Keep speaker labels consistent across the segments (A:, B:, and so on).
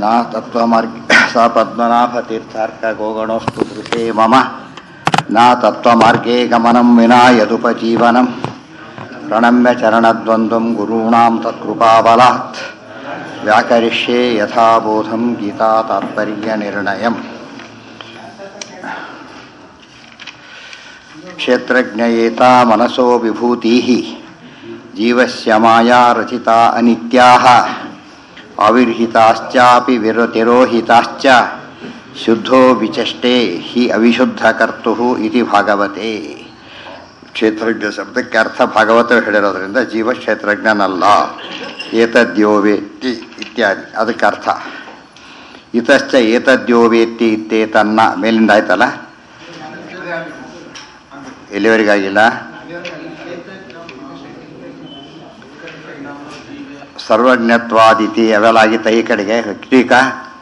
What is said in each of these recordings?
A: न तत्त्वमार्ग स पद्मनाभतीर्थार्कगोगणोऽस्तु दृशे मम न तत्त्वमार्गे गमनं विना यदुपजीवनं प्रणम्य चरणद्वन्द्वं गुरूणां तत्कृपाबलात् व्याकरिष्ये यथाबोधं गीतातात्पर्यनिर्णयम् क्षेत्रज्ञयेता मनसो विभूतिः जीवस्य माया रचिता अनित्याः अविर्हिताश्चापि विरतिरोहिताश्च ಶುದ್ಧೋ ವಿಚಷ್ಟೇ ಹಿ ಅವಿಶುದ್ಧಕರ್ತು ಇತಿ ಭಾಗವತೆ ಕ್ಷೇತ್ರಜ್ಞ ಶಬ್ದಕ್ಕೆ ಅರ್ಥ ಭಾಗವತ ಹೇಳಿರೋದ್ರಿಂದ ಜೀವ ಕ್ಷೇತ್ರಜ್ಞನಲ್ಲ ಏತದ್ಯೋ ವೇತ್ತಿ ಇತ್ಯಾದಿ ಅದಕ್ಕೆ ಅರ್ಥ ಇತಶ್ಚ ಏತದ್ಯೋ ವೇತ್ತಿ ಇತ್ತೇ ತನ್ನ ಮೇಲಿಂದ ಆಯ್ತಲ್ಲ ಎಲ್ಲಿವರೆಗಾಗಿಲ್ಲ ಸರ್ವಜ್ಞತ್ವಾದಿತಿ ಅವೆಲ್ಲ ಆಗಿತ್ತ ಈ ಕಡೆಗೆ ಟೀಕಾ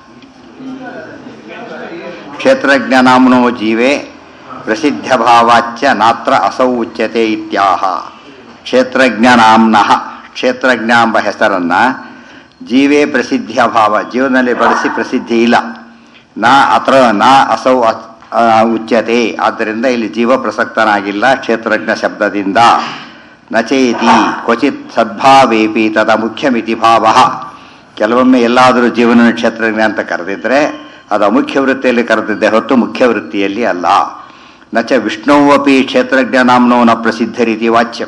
A: ಕ್ಷೇತ್ರಜ್ಞ ನಾಮ್ನೋ ಜೀವೇ ಪ್ರಸಿದ್ಧ ಭಾವಾಚ್ಯ ನಾತ್ರ ಅಸೌ ಉಚ್ಯತೆ ಇತ್ಯಾಹ ಕ್ಷೇತ್ರಜ್ಞ ನಾಮ್ನಃ ಕ್ಷೇತ್ರಜ್ಞ ಎಂಬ ಹೆಸರನ್ನ ಜೀವೇ ಪ್ರಸಿದ್ಧಿಯ ಭಾವ ಜೀವನದಲ್ಲಿ ಬಳಸಿ ಪ್ರಸಿದ್ಧಿ ಇಲ್ಲ ನಾ ಅತ್ರ ನಾ ಅಸೌ ಉಚ್ಯತೆ ಆದ್ದರಿಂದ ಇಲ್ಲಿ ಜೀವ ಪ್ರಸಕ್ತನಾಗಿಲ್ಲ ಕ್ಷೇತ್ರಜ್ಞ ಶಬ್ದದಿಂದ ನಚೇತಿ ಕ್ವಚಿತ್ ಸದ್ಭಾವೇಪಿ ತದ ಮುಖ್ಯಮಿತಿ ಭಾವ ಕೆಲವೊಮ್ಮೆ ಎಲ್ಲಾದರೂ ಜೀವನ ಕ್ಷೇತ್ರಜ್ಞ ಅಂತ ಕರೆದಿದ್ರೆ ಅದು ಅಮುಖ್ಯ ವೃತ್ತಿಯಲ್ಲಿ ಕರೆದಿದ್ದೆ ಹೊತ್ತು ಮುಖ್ಯ ವೃತ್ತಿಯಲ್ಲಿ ಅಲ್ಲ ನಚ ವಿಷ್ಣುವಪಿ ಕ್ಷೇತ್ರಜ್ಞ ನಾಮ್ನೋ ನ ಪ್ರಸಿದ್ಧ ರೀತಿ ವಾಚ್ಯ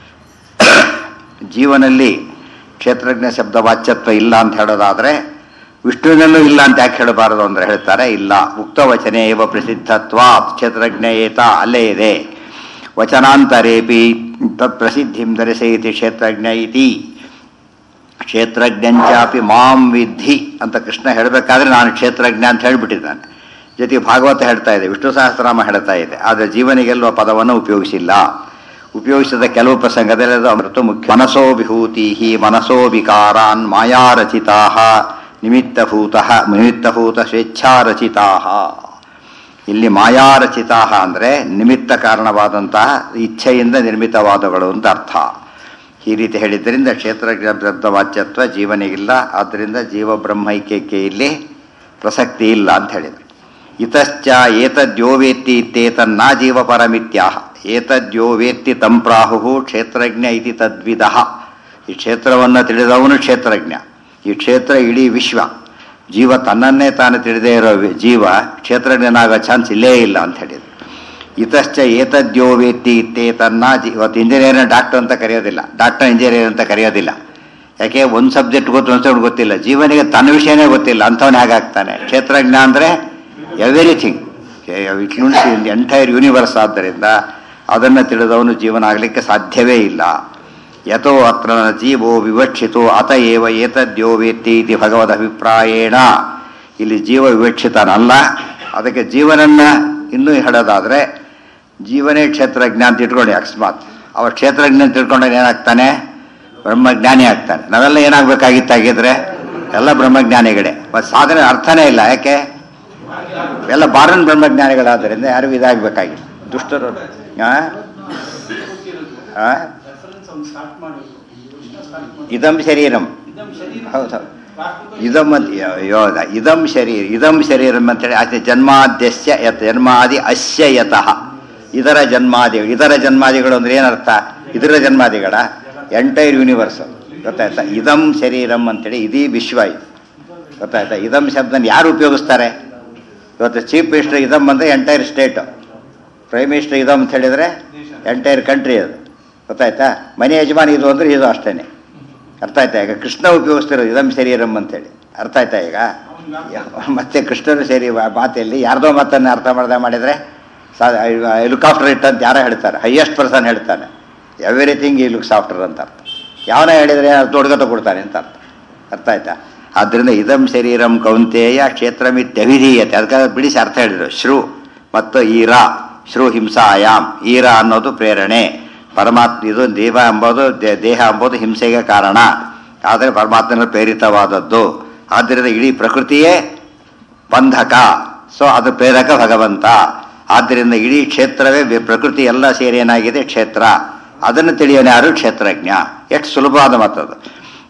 A: ಜೀವನಲ್ಲಿ ಕ್ಷೇತ್ರಜ್ಞ ಶಬ್ದ ವಾಚ್ಯತ್ವ ಇಲ್ಲ ಅಂತ ಹೇಳೋದಾದ್ರೆ ವಿಷ್ಣುವಿನಲ್ಲೂ ಇಲ್ಲ ಅಂತ ಯಾಕೆ ಹೇಳಬಾರದು ಅಂದ್ರೆ ಹೇಳ್ತಾರೆ ಇಲ್ಲ ಉಕ್ತ ವಚನೆ ಇವ ಪ್ರಸಿದ್ಧತ್ವ ಕ್ಷೇತ್ರಜ್ಞ ಏತ ಅಲ್ಲೇ ಇದೆ ವಚನಾಂತರೇಪಿ ತತ್ ಪ್ರಸಿದ್ಧಿಂ ಧರಿಸೈತಿ ಕ್ಷೇತ್ರಜ್ಞ ಇತಿ ಕ್ಷೇತ್ರಜ್ಞಂಚಾಪಿ ಮಾಂ ವಿದ್ಧಿ ಅಂತ ಕೃಷ್ಣ ಹೇಳಬೇಕಾದ್ರೆ ನಾನು ಕ್ಷೇತ್ರಜ್ಞ ಅಂತ ಹೇಳಿಬಿಟ್ಟಿದ್ದಾನೆ ಜೊತೆಗೆ ಭಾಗವತ ಹೇಳ್ತಾ ಇದೆ ವಿಷ್ಣು ಸಹಸ್ರನಾಮ ಹೇಳ್ತಾ ಇದೆ ಆದರೆ ಜೀವನಿಗೆಲ್ಲುವ ಪದವನ್ನು ಉಪಯೋಗಿಸಿಲ್ಲ ಉಪಯೋಗಿಸಿದ ಕೆಲವು ಪ್ರಸಂಗದಲ್ಲಿ ಅದು ಅಮೃತ ಮುಖ್ಯ ಮನಸೋ ವಿಭೂತಿ ಮನಸೋ ವಿಕಾರಾನ್ ಮಾಯಾರಚಿತಾ ನಿಮಿತ್ತಭೂತ ನಿಮಿತ್ತಭೂತ ಸ್ವೇಚ್ಛಾರಚಿತಾ ಇಲ್ಲಿ ಮಾಯಾರಚಿತಾ ಅಂದರೆ ನಿಮಿತ್ತ ಕಾರಣವಾದಂತಹ ಇಚ್ಛೆಯಿಂದ ನಿರ್ಮಿತವಾದಗಳು ಅಂತ ಅರ್ಥ ಈ ರೀತಿ ಹೇಳಿದ್ದರಿಂದ ಕ್ಷೇತ್ರ ವಾಚ್ಯತ್ವ ಜೀವನಿಗಿಲ್ಲ ಆದ್ದರಿಂದ ಜೀವ ಬ್ರಹ್ಮೈಕ್ಯಕ್ಕೆ ಇಲ್ಲಿ ಪ್ರಸಕ್ತಿ ಇಲ್ಲ ಅಂತ ಹೇಳಿದರು ಇತಶ್ಚ ಏತದ್ಯೋ ವೇತ್ತಿ ಇತ್ತೇತನ್ನ ಜೀವ ಪರಮಿತ್ಯಾಹ ಏತದ್ಯೋ ವೇತ್ತಿ ತಂಪ್ರಾಹು ಕ್ಷೇತ್ರಜ್ಞ ಇತಿ ತದ್ವಿಧ ಈ ಕ್ಷೇತ್ರವನ್ನು ತಿಳಿದವನು ಕ್ಷೇತ್ರಜ್ಞ ಈ ಕ್ಷೇತ್ರ ಇಡೀ ವಿಶ್ವ ಜೀವ ತನ್ನನ್ನೇ ತಾನು ತಿಳಿದೇ ಇರೋ ಜೀವ ಕ್ಷೇತ್ರಜ್ಞನಾಗೋ ಚಾನ್ಸ್ ಇಲ್ಲೇ ಇಲ್ಲ ಅಂತ ಹೇಳಿದ್ರು ಇತಶ್ಚ ಏತದ್ಯೋ ವೇತ್ತಿ ಇತ್ತೇ ತನ್ನ ಇವತ್ತು ಇಂಜಿನಿಯರ್ನ ಡಾಕ್ಟರ್ ಅಂತ ಕರೆಯೋದಿಲ್ಲ ಡಾಕ್ಟರ್ ಇಂಜಿನಿಯರ್ ಅಂತ ಕರೆಯೋದಿಲ್ಲ ಯಾಕೆ ಒಂದು ಸಬ್ಜೆಕ್ಟ್ ಗೊತ್ತು ಒಂದು ಸಬ್ಜೆಕ್ಟ್ ಗೊತ್ತಿಲ್ಲ ಜೀವನಿಗೆ ತನ್ನ ವಿಷಯನೇ ಗೊತ್ತಿಲ್ಲ ಅಂಥವನು ಹೇಗಾಗ್ತಾನೆ ಕ್ಷೇತ್ರಜ್ಞ ಅಂದರೆ ಎವ್ರಿಥಿಂಗ್ ಇಟ್ ಎಂಟೈರ್ ಯೂನಿವರ್ಸ್ ಆದ್ದರಿಂದ ಅದನ್ನು ತಿಳಿದವನು ಜೀವನ ಆಗಲಿಕ್ಕೆ ಸಾಧ್ಯವೇ ಇಲ್ಲ ಯಥೋ ಅತ್ರ ಜೀವೋ ವಿವಕ್ಷಿತೋ ಅತ ಏವ ಏತದ್ಯೋ ವೇತ್ತಿ ಇತಿ ಭಗವದ್ ಅಭಿಪ್ರಾಯೇಣ ಇಲ್ಲಿ ಜೀವ ವಿವಕ್ಷಿತನಲ್ಲ ಅದಕ್ಕೆ ಜೀವನನ್ನ ಇನ್ನೂ ಹೇಳೋದಾದ್ರೆ ಜೀವನೇ ಕ್ಷೇತ್ರಜ್ಞ ಅಂತ ಇಟ್ಕೊಳ್ಳಿ ಅಕಸ್ಮಾತ್ ಅವ ಕ್ಷೇತ್ರಜ್ಞ ಅಂತ ತಿಳ್ಕೊಂಡಾಗ ಏನಾಗ್ತಾನೆ ಬ್ರಹ್ಮಜ್ಞಾನಿ ಆಗ್ತಾನೆ ನಾವೆಲ್ಲ ಏನಾಗಬೇಕಾಗಿತ್ತಾಗಿದ್ರೆ ಎಲ್ಲ ಬ್ರಹ್ಮಜ್ಞಾನಿಗಳೇ ಮತ್ತು ಸಾಧನೆ ಅರ್ಥನೇ ಇಲ್ಲ ಯಾಕೆ ಎಲ್ಲ ಬಾರನ್ ಬ್ರಹ್ಮಜ್ಞಾನಿಗಳಾದ್ದರಿಂದ ಯಾರಿಗೂ ಇದಾಗಬೇಕಾಗಿ ದುಷ್ಟರು ಇದಂ ಶರೀರಂ ಹೌದು ಇದಂ ಯೋಧ ಇದಂ ಶರೀರ ಇದಂ ಶರೀರಂ ಅಂತೇಳಿ ಆಚೆ ಜನ್ಮಾದ್ಯಸ್ಯ ಯತ್ ಜನ್ಮಾದಿ ಅಸ್ಯ ಯತಃ ಇದರ ಜನ್ಮಾದಿಗಳು ಇದರ ಜನ್ಮಾದಿಗಳು ಅಂದ್ರೆ ಏನರ್ಥ ಇದರ ಜನ್ಮಾದಿಗಳ ಎಂಟೈರ್ ಯೂನಿವರ್ಸ್ ಗೊತ್ತಾಯ್ತಾ ಇದಂ ಶರೀರಂ ಅಂತೇಳಿ ಇದೀ ವಿಶ್ವ ಇದು ಗೊತ್ತಾಯ್ತಾ ಇದಂ ಶಬ್ದನ ಯಾರು ಉಪಯೋಗಿಸ್ತಾರೆ ಇವತ್ತು ಚೀಫ್ ಮಿನಿಸ್ಟರ್ ಇದಮ್ ಅಂದರೆ ಎಂಟೈರ್ ಸ್ಟೇಟು ಪ್ರೈಮ್ ಮಿನಿಸ್ಟರ್ ಇದಮ್ ಅಂತ ಹೇಳಿದರೆ ಎಂಟೈರ್ ಕಂಟ್ರಿ ಅದು ಗೊತ್ತಾಯ್ತಾ ಮನೆ ಯಜಮಾನಿ ಇದು ಅಂದರೆ ಇದು ಅಷ್ಟೇ ಅರ್ಥ ಆಯ್ತಾ ಈಗ ಕೃಷ್ಣ ಉಪಯೋಗಿಸ್ತಿರೋದು ಇದಂ ಶರೀರಂ ಅಂತೇಳಿ ಅರ್ಥ ಆಯ್ತಾ ಈಗ ಮತ್ತೆ ಕೃಷ್ಣನು ಸೇರಿ ಮಾತೆಯಲ್ಲಿ ಯಾರ್ದೋ ಮಾತನ್ನು ಅರ್ಥ ಮಾಡ್ದೆ ಮಾಡಿದರೆ ಸಾ ಹೆಲಿಕಾಪ್ಟರ್ ಇಟ್ ಅಂತ ಯಾರೋ ಹೇಳ್ತಾರೆ ಹೈಯೆಸ್ಟ್ ಪರ್ಸನ್ ಹೇಳ್ತಾನೆ ಎವ್ರಿಥಿಂಗ್ ಈ ಲುಕ್ಸ್ ಆಫ್ಟರ್ ಅಂತ ಅರ್ಥ ಯಾವನ ಹೇಳಿದರೆ ತೊಡ್ಗತ ಕೊಡ್ತಾನೆ ಅಂತ ಅರ್ಥ ಅರ್ಥ ಆಯ್ತಾ ಆದ್ದರಿಂದ ಇದಂ ಶರೀರಂ ಕೌಂತೆಯ ಕ್ಷೇತ್ರಮಿತ್ಯವಿಧೀಯತೆ ಅದಕ್ಕಾಗಿ ಬಿಡಿಸಿ ಅರ್ಥ ಹೇಳಿದರು ಶ್ರು ಮತ್ತು ಈರ ಶ್ರು ಹಿಂಸಾಯಾಮ್ ಈರ ಅನ್ನೋದು ಪ್ರೇರಣೆ ಪರಮಾತ್ಮ ಇದು ದೇವ ಎಂಬುದು ದೇಹ ಎಂಬುದು ಹಿಂಸೆಗೆ ಕಾರಣ ಆದರೆ ಪರಮಾತ್ಮನ ಪ್ರೇರಿತವಾದದ್ದು ಆದ್ದರಿಂದ ಇಡೀ ಪ್ರಕೃತಿಯೇ ಬಂಧಕ ಸೊ ಅದು ಪ್ರೇರಕ ಭಗವಂತ ಆದ್ದರಿಂದ ಇಡೀ ಕ್ಷೇತ್ರವೇ ಪ್ರಕೃತಿ ಎಲ್ಲ ಸೇರಿ ಏನಾಗಿದೆ ಕ್ಷೇತ್ರ ಅದನ್ನು ತಿಳಿಯೋನು ಯಾರು ಕ್ಷೇತ್ರಜ್ಞ ಎಷ್ಟು ಸುಲಭವಾದ ಮಾತದು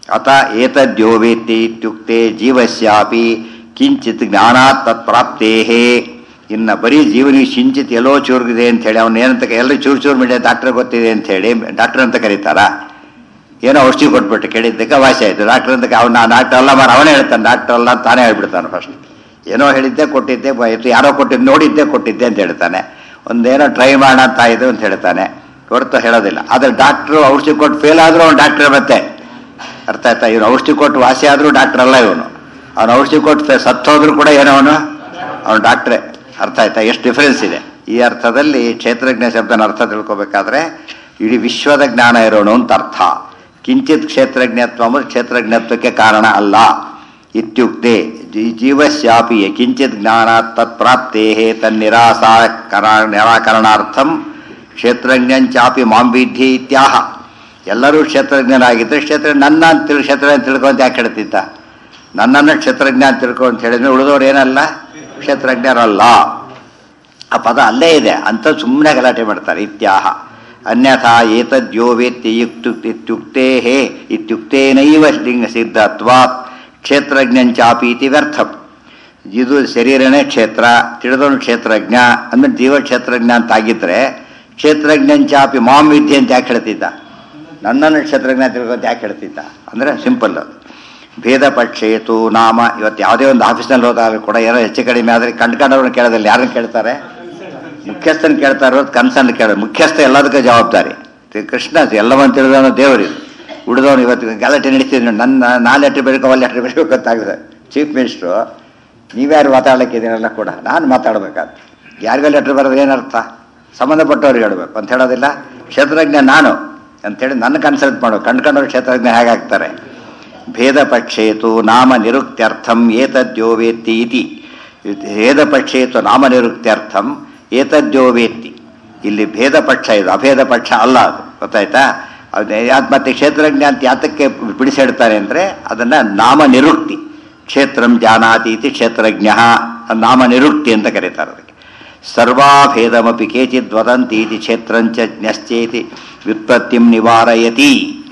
A: ಅತ ಏತದ್ಯೋ ವೇತ್ತಿ ಇತ್ಯುಕ್ತೆ ಜೀವಸ್ಯಾಪಿ ಕಿಂಚಿತ್ ಜ್ಞಾನಾತ್ ತತ್ಪ್ರಾಪ್ತೇ ಇನ್ನು ಬರೀ ಜೀವನಿಗೆ ಕಿಂಚಿತ್ ಎಲ್ಲೋ ಚೂರ್ಗಿದೆ ಅಂತ ಹೇಳಿ ಅವನು ಏನಂತ ಎಲ್ಲರೂ ಚೂರು ಚೂರು ಮಿಡಿಯ ಡಾಕ್ಟರ್ ಗೊತ್ತಿದೆ ಅಂತ ಹೇಳಿ ಡಾಕ್ಟರ್ ಅಂತ ಕರೀತಾರಾ ಏನೋ ಔಷಧಿ ಕೊಟ್ಬಿಟ್ಟು ಕೇಳಿದ್ದಕ್ಕೆ ವಾಸಿ ಆಯಿತು ಡಾಕ್ಟರ್ ಅಂತ ಅವ್ನು ಡಾಕ್ಟರ್ ಅಲ್ಲ ಮಾರ ಅವನೇ ಹೇಳ್ತಾನೆ ಡಾಕ್ಟರ್ ಅಲ್ಲ ಅಂತ ತಾನೇ ಹೇಳ್ಬಿಡ್ತಾನೆ ಫಸ್ಟ್ ಏನೋ ಹೇಳಿದ್ದೆ ಕೊಟ್ಟಿದ್ದೆ ಆಯ್ತು ಯಾರೋ ಕೊಟ್ಟಿದ್ದು ನೋಡಿದ್ದೆ ಕೊಟ್ಟಿದ್ದೆ ಅಂತ ಹೇಳ್ತಾನೆ ಒಂದೇನೋ ಟ್ರೈ ಮಾಡೋಣ ಅಂತ ಇದು ಅಂತ ಹೇಳ್ತಾನೆ ಹೊರತು ಹೇಳೋದಿಲ್ಲ ಆದರೆ ಡಾಕ್ಟ್ರು ಔಷಧಿ ಕೊಟ್ಟು ಫೇಲ್ ಆದರೂ ಅವ್ನು ಡಾಕ್ಟರ್ ಮತ್ತೆ ಅರ್ಥ ಆಯ್ತಾ ಇವನು ಔಷಧಿ ಕೊಟ್ಟು ವಾಸಿ ಆದರೂ ಡಾಕ್ಟರ್ ಅಲ್ಲ ಇವನು ಅವನು ಔಷಧಿ ಕೊಟ್ಟು ಸತ್ತೋದ್ರೂ ಕೂಡ ಏನೋ ಅವನು ಅವನು ಡಾಕ್ಟ್ರೇ ಅರ್ಥ ಆಯ್ತಾ ಎಷ್ಟು ಡಿಫರೆನ್ಸ್ ಇದೆ ಈ ಅರ್ಥದಲ್ಲಿ ಕ್ಷೇತ್ರಜ್ಞ ಶಬ್ದನ ಅರ್ಥ ತಿಳ್ಕೊಬೇಕಾದ್ರೆ ಇಡೀ ವಿಶ್ವದ ಜ್ಞಾನ ಇರೋನು ಅಂತ ಅರ್ಥ ಕಿಂಚಿತ್ ಕ್ಷೇತ್ರಜ್ಞತ್ವ ಅಂಬುದು ಕ್ಷೇತ್ರಜ್ಞತ್ವಕ್ಕೆ ಕಾರಣ ಅಲ್ಲ ಇತ್ಯುಕ್ತೆ ಜೀ- ಜೀವಸ್ಯಾಪಿ ಕಿಂಚಿತ್ ಜ್ಞಾನ ತತ್ಪ್ರಾಪ್ತೇ ತನ್ನಿರಾಸಾ ಕರ ನಿರಾಕರಣಾರ್ಥಂ ಕ್ಷೇತ್ರಜ್ಞಂಚಾಪಿ ಮಾಂಬಿಧಿ ಇತ್ಯಾಹ ಎಲ್ಲರೂ ಕ್ಷೇತ್ರಜ್ಞರಾಗಿದ್ದರೆ ಕ್ಷೇತ್ರ ನನ್ನ ಅಂತ ತಿಳ್ ಕ್ಷೇತ್ರ ಅಂತ ತಿಳ್ಕೊಂತ ಯಾಕೆ ಹೇಳ್ತಿದ್ದ ನನ್ನನ್ನು ಕ್ಷೇತ್ರಜ್ಞ ಅಂತ ತಿಳ್ಕೊ ಅಂತ ಹೇಳಿದ್ರೆ ಉಳಿದವ್ರು ಏನಲ್ಲ ಕ್ಷೇತ್ರಜ್ಞರಲ್ಲ ಆ ಪದ ಅಲ್ಲೇ ಇದೆ ಅಂತ ಸುಮ್ಮನೆ ಗಲಾಟೆ ಮಾಡ್ತಾರೆ ಇತ್ಯಾಹ ಅನ್ಯಥಾ ಏತದ್ಯೋ ವೇತ್ತಿ ಯುಕ್ತು ಇತ್ಯುಕ್ತೇ ಇತ್ಯುಕ್ತೇನೈವ ಲಿಂಗ ಸಿದ್ಧತ್ವಾತ್ ಕ್ಷೇತ್ರಜ್ಞಂಚಾಪಿ ಇತಿ ವ್ಯರ್ಥಂ ಇದು ಶರೀರನೇ ಕ್ಷೇತ್ರ ತಿಳಿದವನು ಕ್ಷೇತ್ರಜ್ಞ ಅಂದ್ರೆ ಜೀವ ಕ್ಷೇತ್ರಜ್ಞ ಅಂತ ಆಗಿದ್ರೆ ಕ್ಷೇತ್ರಜ್ಞಂಚಾಪಿ ಮಾಂ ವಿದ್ಯೆ ಅಂತ ಯಾಕೆ ಹೇಳ್ತಿದ್ದ ನನ್ನನ್ನು ಕ್ಷೇತ್ರಜ್ಞ ತಿಳ್ಕೊಂತ ಯಾಕೆ ಹೇಳ್ತಿದ್ದ ಅಂದರೆ ಸಿಂಪಲ್ ಅದು ಭೇದ ಪಕ್ಷೇತು ನಾಮ ಇವತ್ತು ಯಾವುದೇ ಒಂದು ಆಫೀಸ್ನಲ್ಲಿ ಹೋದಾಗ ಕೂಡ ಏನೋ ಹೆಚ್ಚು ಕಡಿಮೆ ಆದರೆ ಕಂಡ್ಕೊಂಡವ್ರನ್ನ ಕೇಳೋದಿಲ್ಲ ಯಾರನ್ನ ಕೇಳ್ತಾರೆ ಮುಖ್ಯಸ್ಥನ ಕೇಳ್ತಾ ಇರೋದು ಕನ್ಸರ್ನ್ ಕೇಳೋದು ಮುಖ್ಯಸ್ಥ ಎಲ್ಲದಕ್ಕೂ ಜವಾಬ್ದಾರಿ ತಿ- ಕೃಷ್ಣ ಎಲ್ಲವನ್ನ ತಿಳಿದವನು ದೇವರಿದು ಉಳಿದವನು ಇವತ್ತು ಗಲಾಟೆ ನಡೀತಿದ್ರು ನನ್ನ ನಾಲ್ಕು ಲೆಟ್ರ್ ಬೇಕು ಒಂದು ಲೆಟ್ರ್ ಬೇಕು ಗೊತ್ತಾಗಿದೆ ಚೀಫ್ ಮಿನಿಸ್ಟ್ರು ನೀವ್ಯಾರು ಮಾತಾಡಲಿಕ್ಕಿದ್ದೀರಲ್ಲ ಕೂಡ ನಾನು ಮಾತಾಡಬೇಕಾದ್ರೆ ಯಾರಿಗೋ ಲೆಟ್ರ್ ಬರೋದು ಏನರ್ಥ ಸಂಬಂಧಪಟ್ಟವ್ರಿಗೆ ಹೇಳಬೇಕು ಅಂತ ಹೇಳೋದಿಲ್ಲ ಕ್ಷೇತ್ರಜ್ಞ ನಾನು ಅಂತೇಳಿ ನನ್ನ ಕನ್ಸಲ್ಟ್ ಮಾಡು ಕಂಡ್ಕೊಂಡವ್ರು ಕ್ಷೇತ್ರಜ್ಞ ಹೇಗಾಗ್ತಾರೆ ಭೇದ ಪಕ್ಷೇತು ನಾಮ ನಿರುಕ್ತ್ಯರ್ಥಂ ಏತದ್ಯೋ ವೇತ್ತಿ ಇತಿ ಭೇದ ಪಕ್ಷೇತು ನಾಮ ನಿರುಕ್ತ್ಯರ್ಥಂ ಏತದ್ಯೋ ವೇತ್ತಿ ಇಲ್ಲಿ ಭೇದ ಪಕ್ಷ ಇದು ಅಭೇದ ಪಕ್ಷ ಅಲ್ಲ ಅದು ಗೊತ್ತಾಯ್ತಾ ಅದು ಯಾತ್ ಮತ್ತೆ ಕ್ಷೇತ್ರಜ್ಞ ಅಂತ ಯಾತಕ್ಕೆ ಬಿಡಿಸಿಡ್ತಾರೆ ಅಂದರೆ ಅದನ್ನು ನಾಮ ನಿರುಕ್ತಿ ಕ್ಷೇತ್ರಂ ಜಾನಾತಿ ಇತಿ ಕ್ಷೇತ್ರಜ್ಞ ಅದು ನಾಮ ನಿರುಕ್ತಿ ಅಂತ ಕರೀತಾರೆ ಅದಕ್ಕೆ ಸರ್ವಾಭೇದಮಪಿ ಕೇಚಿದ್ ವದಂತಿ ಇತಿ ಕ್ಷೇತ್ರಂಚ ಜ್ಞಶ್ಚೇತಿ ವ್ಯುತ್ಪತ್ತಿಂ ನಿವಾರಯತಿ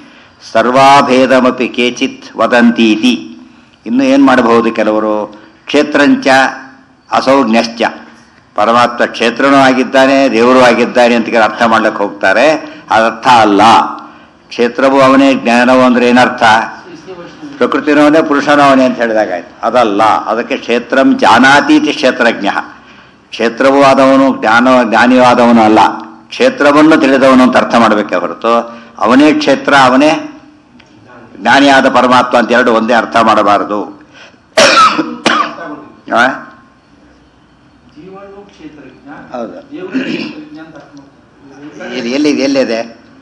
A: ಸರ್ವಾಭೇದಮಪಿ ಕೇಚಿತ್ ವದಂತಿ ಇತಿ ಇನ್ನು ಏನು ಮಾಡಬಹುದು ಕೆಲವರು ಕ್ಷೇತ್ರಂಚ ಅಸೌ ಜ್ಞಶ್ಚ ಪರಮಾತ್ಮ ಕ್ಷೇತ್ರನೂ ಆಗಿದ್ದಾನೆ ದೇವರು ಆಗಿದ್ದಾನೆ ಅಂತ ಕೆಲವು ಅರ್ಥ ಮಾಡ್ಲಿಕ್ಕೆ ಹೋಗ್ತಾರೆ ಅದರ್ಥ ಅಲ್ಲ ಕ್ಷೇತ್ರವು ಅವನೇ ಜ್ಞಾನವು ಅಂದ್ರೆ ಏನರ್ಥ ಪ್ರಕೃತಿನೂ ಅವನೇ ಪುರುಷನೂ ಅವನೇ ಅಂತ ಹೇಳಿದಾಗಾಯ್ತು ಅದಲ್ಲ ಅದಕ್ಕೆ ಕ್ಷೇತ್ರಂ ಜಾನಾತೀತಿ ಕ್ಷೇತ್ರಜ್ಞ ಕ್ಷೇತ್ರವೂ ಆದವನು ಜ್ಞಾನ ಜ್ಞಾನಿಯೂ ಆದವನು ಅಲ್ಲ ಕ್ಷೇತ್ರವನ್ನು ತಿಳಿದವನು ಅಂತ ಅರ್ಥ ಮಾಡಬೇಕೆ ಹೊರತು ಅವನೇ ಕ್ಷೇತ್ರ ಅವನೇ ಜ್ಞಾನಿಯಾದ ಪರಮಾತ್ಮ ಅಂತ ಎರಡು ಒಂದೇ ಅರ್ಥ ಮಾಡಬಾರದು ಆ?
B: ಜೀವನು ಕ್ಷೇತ್ರಜ್ಞ
A: ಹೌದು
B: ದೇವರು ಕ್ಷೇತ್ರಜ್ಞ ಅಂತ ಅರ್ಥ ಮಾಡ್ತಾರೆ.
A: ಇದು ಎಲ್ಲಿ ಎಲ್ಲಿದೆ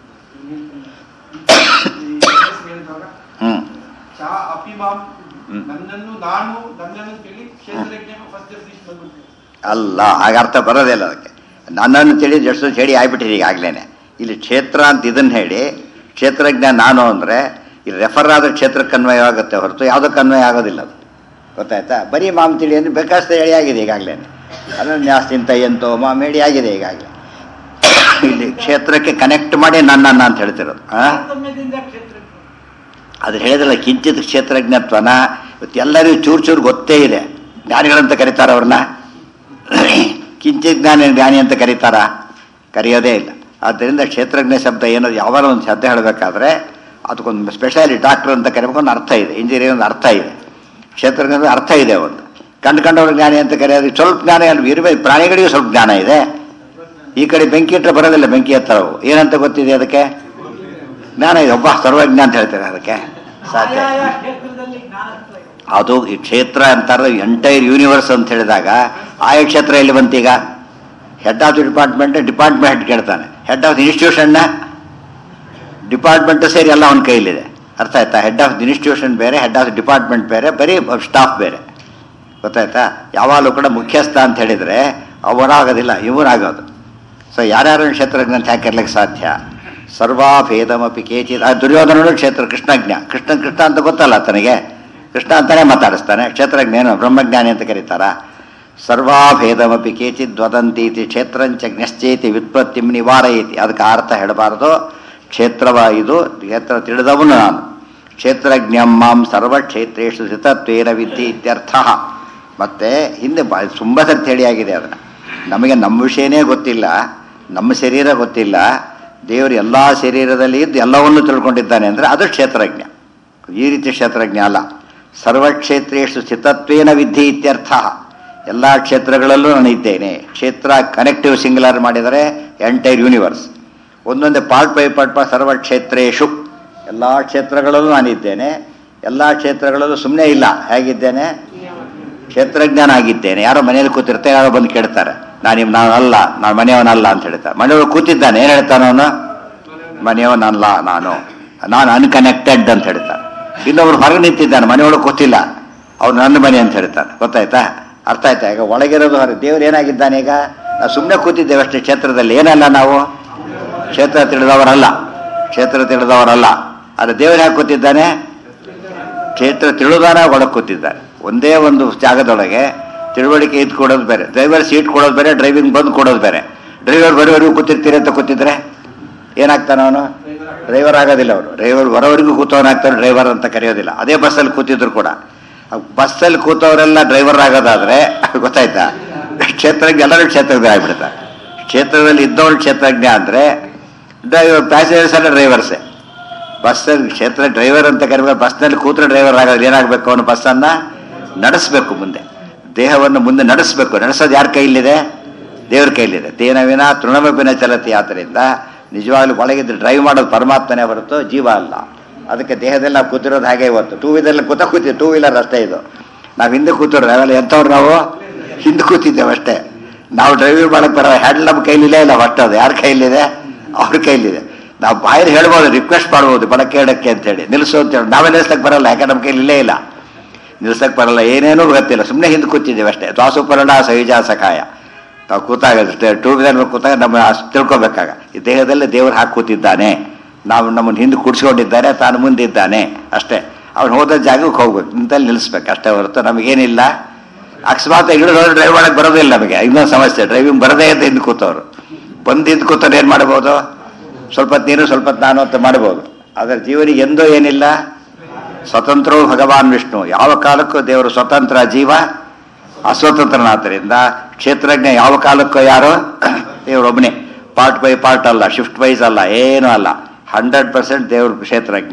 B: ಈ ಹೆಸರು ಹೇಳಿದವಾಗ
A: ಹ್ಮ್
B: ಚಾ ಅಪಿಮಾಂ
A: ಹ್ಮ್.
B: ನನ್ನನ್ನು ನಾನು ನನ್ನನ್ನು ತಿಳಿ ಕ್ಷೇತ್ರಜ್ಞ ಫಸ್ಟ್ ಡೆಫಿನಿಷನ್ ಬಂದ್ಬಿಡ್ತೇನೆ
A: ಅಲ್ಲ ಹಾಗ ಅರ್ಥ ಬರೋದಿಲ್ಲ ಅದಕ್ಕೆ ನನ್ನನ್ನು ತಿಳಿ ಜಸ್ಟ್ ಹೇಳಿ ಆಗ್ಬಿಟ್ಟಿದೆ ಈಗಾಗಲೇ ಇಲ್ಲಿ ಕ್ಷೇತ್ರ ಅಂತ ಇದನ್ನು ಹೇಳಿ ಕ್ಷೇತ್ರಜ್ಞ ನಾನು ಅಂದರೆ ಇಲ್ಲಿ ರೆಫರ್ ಆದ ಕ್ಷೇತ್ರಕ್ಕೆ ಅನ್ವಯ ಆಗುತ್ತೆ ಹೊರತು ಯಾವುದಕ್ಕೆ ಅನ್ವಯ ಆಗೋದಿಲ್ಲ ಅದು ಗೊತ್ತಾಯ್ತಾ ಬರೀ ಮಾಮ್ ತಿಳಿ ಅಂದರೆ ಬೇಕಷ್ಟು ಹೇಳಿ ಆಗಿದೆ ಈಗಾಗಲೇ ಅನನ್ಯಾಸ್ತಿಂತ ಎಂತೋ ಮಾಮ್ ಹೇಳಿ ಆಗಿದೆ ಈಗಾಗಲೇ ಇಲ್ಲಿ ಕ್ಷೇತ್ರಕ್ಕೆ ಕನೆಕ್ಟ್ ಮಾಡಿ ನನ್ನನ್ನು ಅಂತ ಹೇಳ್ತಿರೋದು ಆ?
B: ತಾರತಮ್ಯದಿಂದ ಕ್ಷೇತ್ರಜ್ಞ
A: ಅದು ಹೇಳಿದ್ರಲ್ಲ ಕಿಂಚಿತ್ ಕ್ಷೇತ್ರಜ್ಞತ್ವನ ಇವತ್ತು ಎಲ್ಲರಿಗೂ ಚೂರು ಚೂರು ಗೊತ್ತೇ ಇದೆ ಜ್ಞಾನಿಗಳಂತ ಕರೀತಾರ ಅವ್ರನ್ನ ಕಿಂಚಿತ್ ಜ್ಞಾನಿ ಜ್ಞಾನಿ ಅಂತ ಕರೀತಾರ ಕರೆಯೋದೇ ಇಲ್ಲ ಆದ್ದರಿಂದ ಕ್ಷೇತ್ರಜ್ಞ ಶಬ್ದ ಏನೋ ಯಾವಾಗ ಒಂದು ಶಬ್ದ ಹೇಳಬೇಕಾದ್ರೆ ಅದಕ್ಕೊಂದು ಸ್ಪೆಷಾಲಿ ಡಾಕ್ಟರ್ ಅಂತ ಕರಿಬೇಕು ಒಂದು ಅರ್ಥ ಇದೆ ಇಂಜಿನಿಯರ್ ಒಂದು ಅರ್ಥ ಇದೆ ಕ್ಷೇತ್ರಜ್ಞ ಅಂದ್ರೆ ಅರ್ಥ ಇದೆ ಒಂದು ಕಂಡು ಕಂಡವ್ರ ಜ್ಞಾನಿ ಅಂತ ಕರೆಯೋದು ಸ್ವಲ್ಪ ಜ್ಞಾನ ಅಲ್ಲಿ ಇರಬೇಕು ಪ್ರಾಣಿಗಳಿಗೂ ಸ್ವಲ್ಪ ಜ್ಞಾನ ಇದೆ ಈ ಕಡೆ ಬೆಂಕಿ ಇಟ್ಟರೆ ಬರೋದಿಲ್ಲ ಬೆಂಕಿ ಹತ್ತರವು ಏನಂತ ಗೊತ್ತಿದೆ ಅದಕ್ಕೆ ಜ್ಞಾನ ಇದೆ ಒಬ್ಬ ಸರ್ವಜ್ಞ ಅಂತ ಹೇಳ್ತಾರೆ ಅದಕ್ಕೆ ಸಾಧ್ಯ
B: ಆಯಾಯ ಕ್ಷೇತ್ರದಲ್ಲಿ ಜ್ಞಾನತ್ವ ಇದೆ.
A: ಅದು ಈ ಕ್ಷೇತ್ರ ಅಂತಾರೆ ಎಂಟೈರ್ ಯೂನಿವರ್ಸ್ ಅಂತ ಹೇಳಿದಾಗ ಆಯಾ ಕ್ಷೇತ್ರ ಎಲ್ಲಿ ಬಂತೀಗ head of the department department head ಕೇಳ್ತಾನೆ ಹೆಡ್ ಆಫ್ ದಿ ಇನ್ಸ್ಟಿಟ್ಯೂಷನ್ನ ಡಿಪಾರ್ಟ್ಮೆಂಟ್ ಸೇರಿ ಎಲ್ಲ ಅವನ ಕೈಲಿದೆ ಅರ್ಥ ಆಯ್ತಾ ಹೆಡ್ ಆಫ್ ದಿ ಇನ್ಸ್ಟಿಟ್ಯೂಷನ್ ಬೇರೆ ಹೆಡ್ ಆಫ್ ದಿ ಡಿಪಾರ್ಟ್ಮೆಂಟ್ ಬೇರೆ ಬರೀ ಸ್ಟಾಫ್ ಬೇರೆ ಗೊತ್ತಾಯ್ತಾ ಯಾವಾಗಲೂ ಕೂಡ ಮುಖ್ಯಸ್ಥ ಅಂತ ಹೇಳಿದರೆ ಅವರಾಗೋದಿಲ್ಲ ಇವರಾಗೋದು ಸೊ ಯಾರ್ಯಾರು ಕ್ಷೇತ್ರಜ್ಞ ಅಂತ ಯಾಕೆ ಇರ್ಲಿಕ್ಕೆ ಸಾಧ್ಯ ಸರ್ವಾಭೇದಮಪಿ ಕೇಚಿತ್ ಆ ದುರ್ಯೋಧನನು ಕ್ಷೇತ್ರ ಕೃಷ್ಣಜ್ಞ ಕೃಷ್ಣ ಕೃಷ್ಣ ಅಂತ ಗೊತ್ತಲ್ಲ ತನಗೆ ಕೃಷ್ಣ ಅಂತಾನೆ ಮಾತಾಡಿಸ್ತಾನೆ ಕ್ಷೇತ್ರಜ್ಞ ಏನು ಬ್ರಹ್ಮಜ್ಞಾನಿ ಅಂತ ಕರೀತಾರ ಸರ್ವಾಭೇದಮಪಿ ಕೇಚಿತ್ ವದಂತಿ ಇತಿ ಕ್ಷೇತ್ರಂಚ ಜ್ಞಶ್ಚೇತಿ ವ್ಯುತ್ಪತ್ತಿಂ ನಿವಾರಯತಿ ಅದಕ್ಕೆ ಅರ್ಥ ಹೇಳಬಾರದು ಕ್ಷೇತ್ರವ ಇದು ಕ್ಷೇತ್ರ ತಿಳಿದವನು ನಾನು ಕ್ಷೇತ್ರಜ್ಞಂ ಮಾಂ ಸರ್ವಕ್ಷೇತ್ರೇಷು ಸ್ಥಿತತ್ವೇನ ವಿದ್ಯೆ ಇತ್ಯರ್ಥ ಮತ್ತೆ ಹಿಂದೆ ಬ ತುಂಬ ಸರ್ತಿ ಹೇಳಿಯಾಗಿದೆ ಅದನ್ನು ನಮಗೆ ನಮ್ಮ ವಿಷಯನೇ ಗೊತ್ತಿಲ್ಲ ನಮ್ಮ ಶರೀರ ಗೊತ್ತಿಲ್ಲ ದೇವರು ಎಲ್ಲ ಶರೀರದಲ್ಲಿ ಇದ್ದು ಎಲ್ಲವನ್ನೂ ತಿಳ್ಕೊಂಡಿದ್ದಾನೆ ಅಂದರೆ ಅದು ಕ್ಷೇತ್ರಜ್ಞ ಈ ರೀತಿ ಕ್ಷೇತ್ರಜ್ಞ ಅಲ್ಲ ಸರ್ವಕ್ಷೇತ್ರೇಷು ಸ್ಥಿತತ್ವೇನ ವಿದ್ಯೆ ಇತ್ಯರ್ಥ ಎಲ್ಲ ಕ್ಷೇತ್ರಗಳಲ್ಲೂ ನಾನು ಇದ್ದೇನೆ ಕ್ಷೇತ್ರ ಕನೆಕ್ಟಿವ್ ಸಿಂಗುಲರ್ ಮಾಡಿದರೆ ಎಂಟೈರ್ ಯೂನಿವರ್ಸ್ ಒಂದೊಂದೇ ಪಾರ್ಟ್ ಬೈ ಪಾರ್ಟ್ ಪಾ ಸರ್ವಕ್ಷೇತ್ರೇಶು ಎಲ್ಲ ಕ್ಷೇತ್ರಗಳಲ್ಲೂ ನಾನಿದ್ದೇನೆ ಎಲ್ಲ ಕ್ಷೇತ್ರಗಳಲ್ಲೂ ಸುಮ್ಮನೆ ಇಲ್ಲ ಹೇಗಿದ್ದೇನೆ ಕ್ಷೇತ್ರಜ್ಞಾನ ಆಗಿದ್ದೇನೆ ಯಾರೋ ಮನೆಯಲ್ಲಿ ಕೂತಿರ್ತಾರೆ ಯಾರೋ ಬಂದು ಕೇಳ್ತಾರೆ ನಾನು ನಿಮ್ ನಾನು ಅಲ್ಲ ನಾನು ಮನೆಯವನಲ್ಲ ಅಂತ ಹೇಳ್ತಾರೆ ಮನೆಯವರು ಕೂತಿದ್ದಾನೆ ಏನು ಹೇಳ್ತಾನೆ ಅವನು ಮನೆಯವನಲ್ಲ ನಾನು ನಾನು ಅನ್ಕನೆಕ್ಟೆಡ್ ಅಂತ ಹೇಳ್ತಾನೆ ಇನ್ನೊಬ್ರು ಹೊರಗೆ ನಿಂತಿದ್ದಾನೆ ಮನೆಯೊಳಗೆ ಕೂತಿಲ್ಲ ಅವ್ನು ನನ್ನ ಮನೆ ಅಂತ ಹೇಳ್ತಾನೆ ಗೊತ್ತಾಯ್ತಾ ಅರ್ಥ ಆಯ್ತಾ ಈಗ ಒಳಗಿರೋದು ಹೊರ ದೇವ್ರು ಏನಾಗಿದ್ದಾನೆ ಈಗ ನಾವು ಸುಮ್ಮನೆ ಕೂತಿದ್ದೇವೆ ಅಷ್ಟೇ ಕ್ಷೇತ್ರದಲ್ಲಿ ಏನಲ್ಲ ನಾವು ಕ್ಷೇತ್ರ ತಿಳಿದವರಲ್ಲ ಕ್ಷೇತ್ರ ತಿಳಿದವರಲ್ಲ ಆದರೆ ದೇವರು ಯಾಕೆ ಕೂತಿದ್ದಾನೆ ಕ್ಷೇತ್ರ ತಿಳಿದಾನ ಒಳಗೆ ಕೂತಿದ್ದಾರೆ ಒಂದೇ ಒಂದು ಜಾಗದೊಳಗೆ ತಿಳುವಳಿಕೆ ಇದ್ದು ಕೊಡೋದು ಬೇರೆ ಡ್ರೈವರ್ ಸೀಟ್ ಕೊಡೋದು ಬೇರೆ ಡ್ರೈವಿಂಗ್ ಬಂದು ಕೊಡೋದು ಬೇರೆ ಡ್ರೈವರ್ ಬರೋವರೆಗೂ ಕೂತಿರ್ತೀರಿ ಅಂತ ಕೂತಿದ್ರೆ ಏನಾಗ್ತಾನೆ ಅವನು ಡ್ರೈವರ್ ಆಗೋದಿಲ್ಲ ಅವನು ಡ್ರೈವರ್ ಬರೋವರೆಗೂ ಕೂತವನಾಗ್ತಾನೆ ಡ್ರೈವರ್ ಅಂತ ಕರೆಯೋದಿಲ್ಲ ಅದೇ ಬಸ್ಸಲ್ಲಿ ಕೂತಿದ್ರು ಕೂಡ ಬಸ್ಸಲ್ಲಿ ಕೂತವರೆಲ್ಲ ಡ್ರೈವರ್ ಆಗೋದಾದ್ರೆ ಗೊತ್ತಾಯ್ತಾ ಕ್ಷೇತ್ರಜ್ಞ ಎಲ್ಲರೂ ಕ್ಷೇತ್ರಜ್ಞ ಆಗ್ಬಿಡ್ತಾರೆ ಕ್ಷೇತ್ರದಲ್ಲಿ ಇದ್ದವನು ಕ್ಷೇತ್ರಜ್ಞ ಅಂದರೆ ಡ್ರೈವರ್ ಪ್ಯಾಸೆಂಜರ್ಸ್ ಎಲ್ಲ ಡ್ರೈವರ್ಸೇ ಬಸ್ಸಲ್ಲಿ ಕ್ಷೇತ್ರ ಡ್ರೈವರ್ ಅಂತ ಕರಿಬೇಕು ಬಸ್ನಲ್ಲಿ ಕೂತ್ರೆ ಡ್ರೈವರ್ ಆಗೋದು ಏನಾಗಬೇಕು ಅವನು ಬಸ್ಸನ್ನು ನಡೆಸಬೇಕು ಮುಂದೆ ದೇಹವನ್ನು ಮುಂದೆ ನಡೆಸಬೇಕು ನಡೆಸೋದು ಯಾರ ಕೈಲಿದೆ ದೇವ್ರ ಕೈಲಿದೆ ತೇನವಿನ ತೃಣಮಪಿನ ಚಲತಿ ಆದ್ದರಿಂದ ನಿಜವಾಗ್ಲೂ ಒಳಗಿದ್ದು ಡ್ರೈವ್ ಮಾಡೋದು ಪರಮಾತ್ಮನೇ ಹೊರತು ಜೀವ ಅಲ್ಲ ಅದಕ್ಕೆ ದೇಹದಲ್ಲಿ ನಾವು ಕೂತಿರೋದು ಹಾಗೆ ಇವತ್ತು ಟೂ ವೀಲರ್ ಕೂತ ಕೂತೀವಿ ಟೂ ವೀಲರ್ ಅಷ್ಟೇ ಇದು ನಾವು ಹಿಂದೆ ಕೂತಿರೋ ಅವೆಲ್ಲ ಎಂಥವ್ರು ನಾವು ಹಿಂದೆ ಕೂತಿದ್ದೇವೆ ಅಷ್ಟೇ ನಾವು ಡ್ರೈವಿಂಗ್ ಮಾಡಕ್ಕೆ ಬರೋ ಹ್ಯಾಂಡಲ್ ನಮ್ಮ ಕೈಲಿಲ್ಲ ಇಲ್ಲ ಒಟ್ಟು ಅದು ಯಾರ ಕೈಲಿದೆ ಅವ್ರ ಕೈಲಿದೆ ನಾವು ಬಾಯಲ್ಲಿ ಹೇಳ್ಬೋದು ರಿಕ್ವೆಸ್ಟ್ ಮಾಡ್ಬೋದು ಬಲಕ್ಕೆ ಎಡಕ್ಕೆ ಅಂತೇಳಿ ನಿಲ್ಲಿಸು ಅಂತೇಳಿ ನಾವೇ ನಿಲ್ಲಿಸಕ್ಕೆ ಬರಲ್ಲ ಯಾಕೆ ನಮ್ಮ ಕೈಲಿ ಇಲ್ಲೇ ಇಲ್ಲ ನಿಲ್ಸಕ್ಕೆ ಬರಲ್ಲ ಏನೇನೂ ಗೊತ್ತಿಲ್ಲ ಸುಮ್ಮನೆ ಹಿಂದೆ ಕೂತಿದ್ದೇವೆ ಅಷ್ಟೇ ದ್ವಾಸುಪರ್ಣ ಸಹಿಜ ಸಖಾಯ ನಾವು ಕೂತಾಗ ಟೂ ವೀಲರ್ ಕೂತಾಗ ನಮ್ಮ ಅಷ್ಟ್ ತಿಳ್ಕೊಬೇಕಾಗ ಈ ದೇಹದಲ್ಲಿ ದೇವರು ಹಾಕಿ ಕೂತಿದ್ದಾನೆ ನಾವು ನಮ್ಮನ್ನು ಹಿಂದೆ ಕೂಡಿಸ್ಕೊಂಡಿದ್ದಾನೆ ತಾನು ಮುಂದಿದ್ದಾನೆ ಅಷ್ಟೇ ಅವ್ನು ಹೋದ ಜಾಗಕ್ಕೆ ಹೋಗ್ಬೇಕು ನಿಂತಲ್ಲಿ ನಿಲ್ಲಿಸ್ಬೇಕು ಅಷ್ಟೇ ಹೊರತು ನಮಗೇನಿಲ್ಲ ಅಕಸ್ಮಾತ್ ಹಿಡಿದವ್ರು ಡ್ರೈವ್ ಮಾಡಕ್ಕೆ ಬರೋದಿಲ್ಲ ನಮಗೆ ಇನ್ನೊಂದು ಸಮಸ್ಯೆ ಡ್ರೈವಿಂಗ್ ಬರದೇ ಅಂತ ಹಿಂದೆ ಕೂತವ್ರು ಬಂದು ಹಿಂದೆ ಕೂತವ್ರು ಏನು ಮಾಡ್ಬೋದು ಸ್ವಲ್ಪ ಹೊತ್ತು ನೀನು ಸ್ವಲ್ಪ ಹೊತ್ತು ನಾನು ಅಂತ ಮಾಡ್ಬೋದು ಆದರೆ ಜೀವನಿಗೆ ಎಂದೂ ಏನಿಲ್ಲ ಸ್ವತಂತ್ರವು ಭಗವಾನ್ ವಿಷ್ಣು ಯಾವ ಕಾಲಕ್ಕೂ ದೇವರು ಸ್ವತಂತ್ರ ಜೀವ ಅಸ್ವತಂತ್ರನಾದ್ದರಿಂದ ಕ್ಷೇತ್ರಜ್ಞ ಯಾವ ಕಾಲಕ್ಕೂ ಯಾರು ದೇವರೊಬ್ಬನೇ ಪಾರ್ಟ್ ಬೈ ಪಾರ್ಟ್ ಅಲ್ಲ ಶಿಫ್ಟ್ ವೈಸ್ ಅಲ್ಲ ಏನೂ ಅಲ್ಲ ಹಂಡ್ರೆಡ್ ಪರ್ಸೆಂಟ್ ದೇವ್ರ ಕ್ಷೇತ್ರಜ್ಞ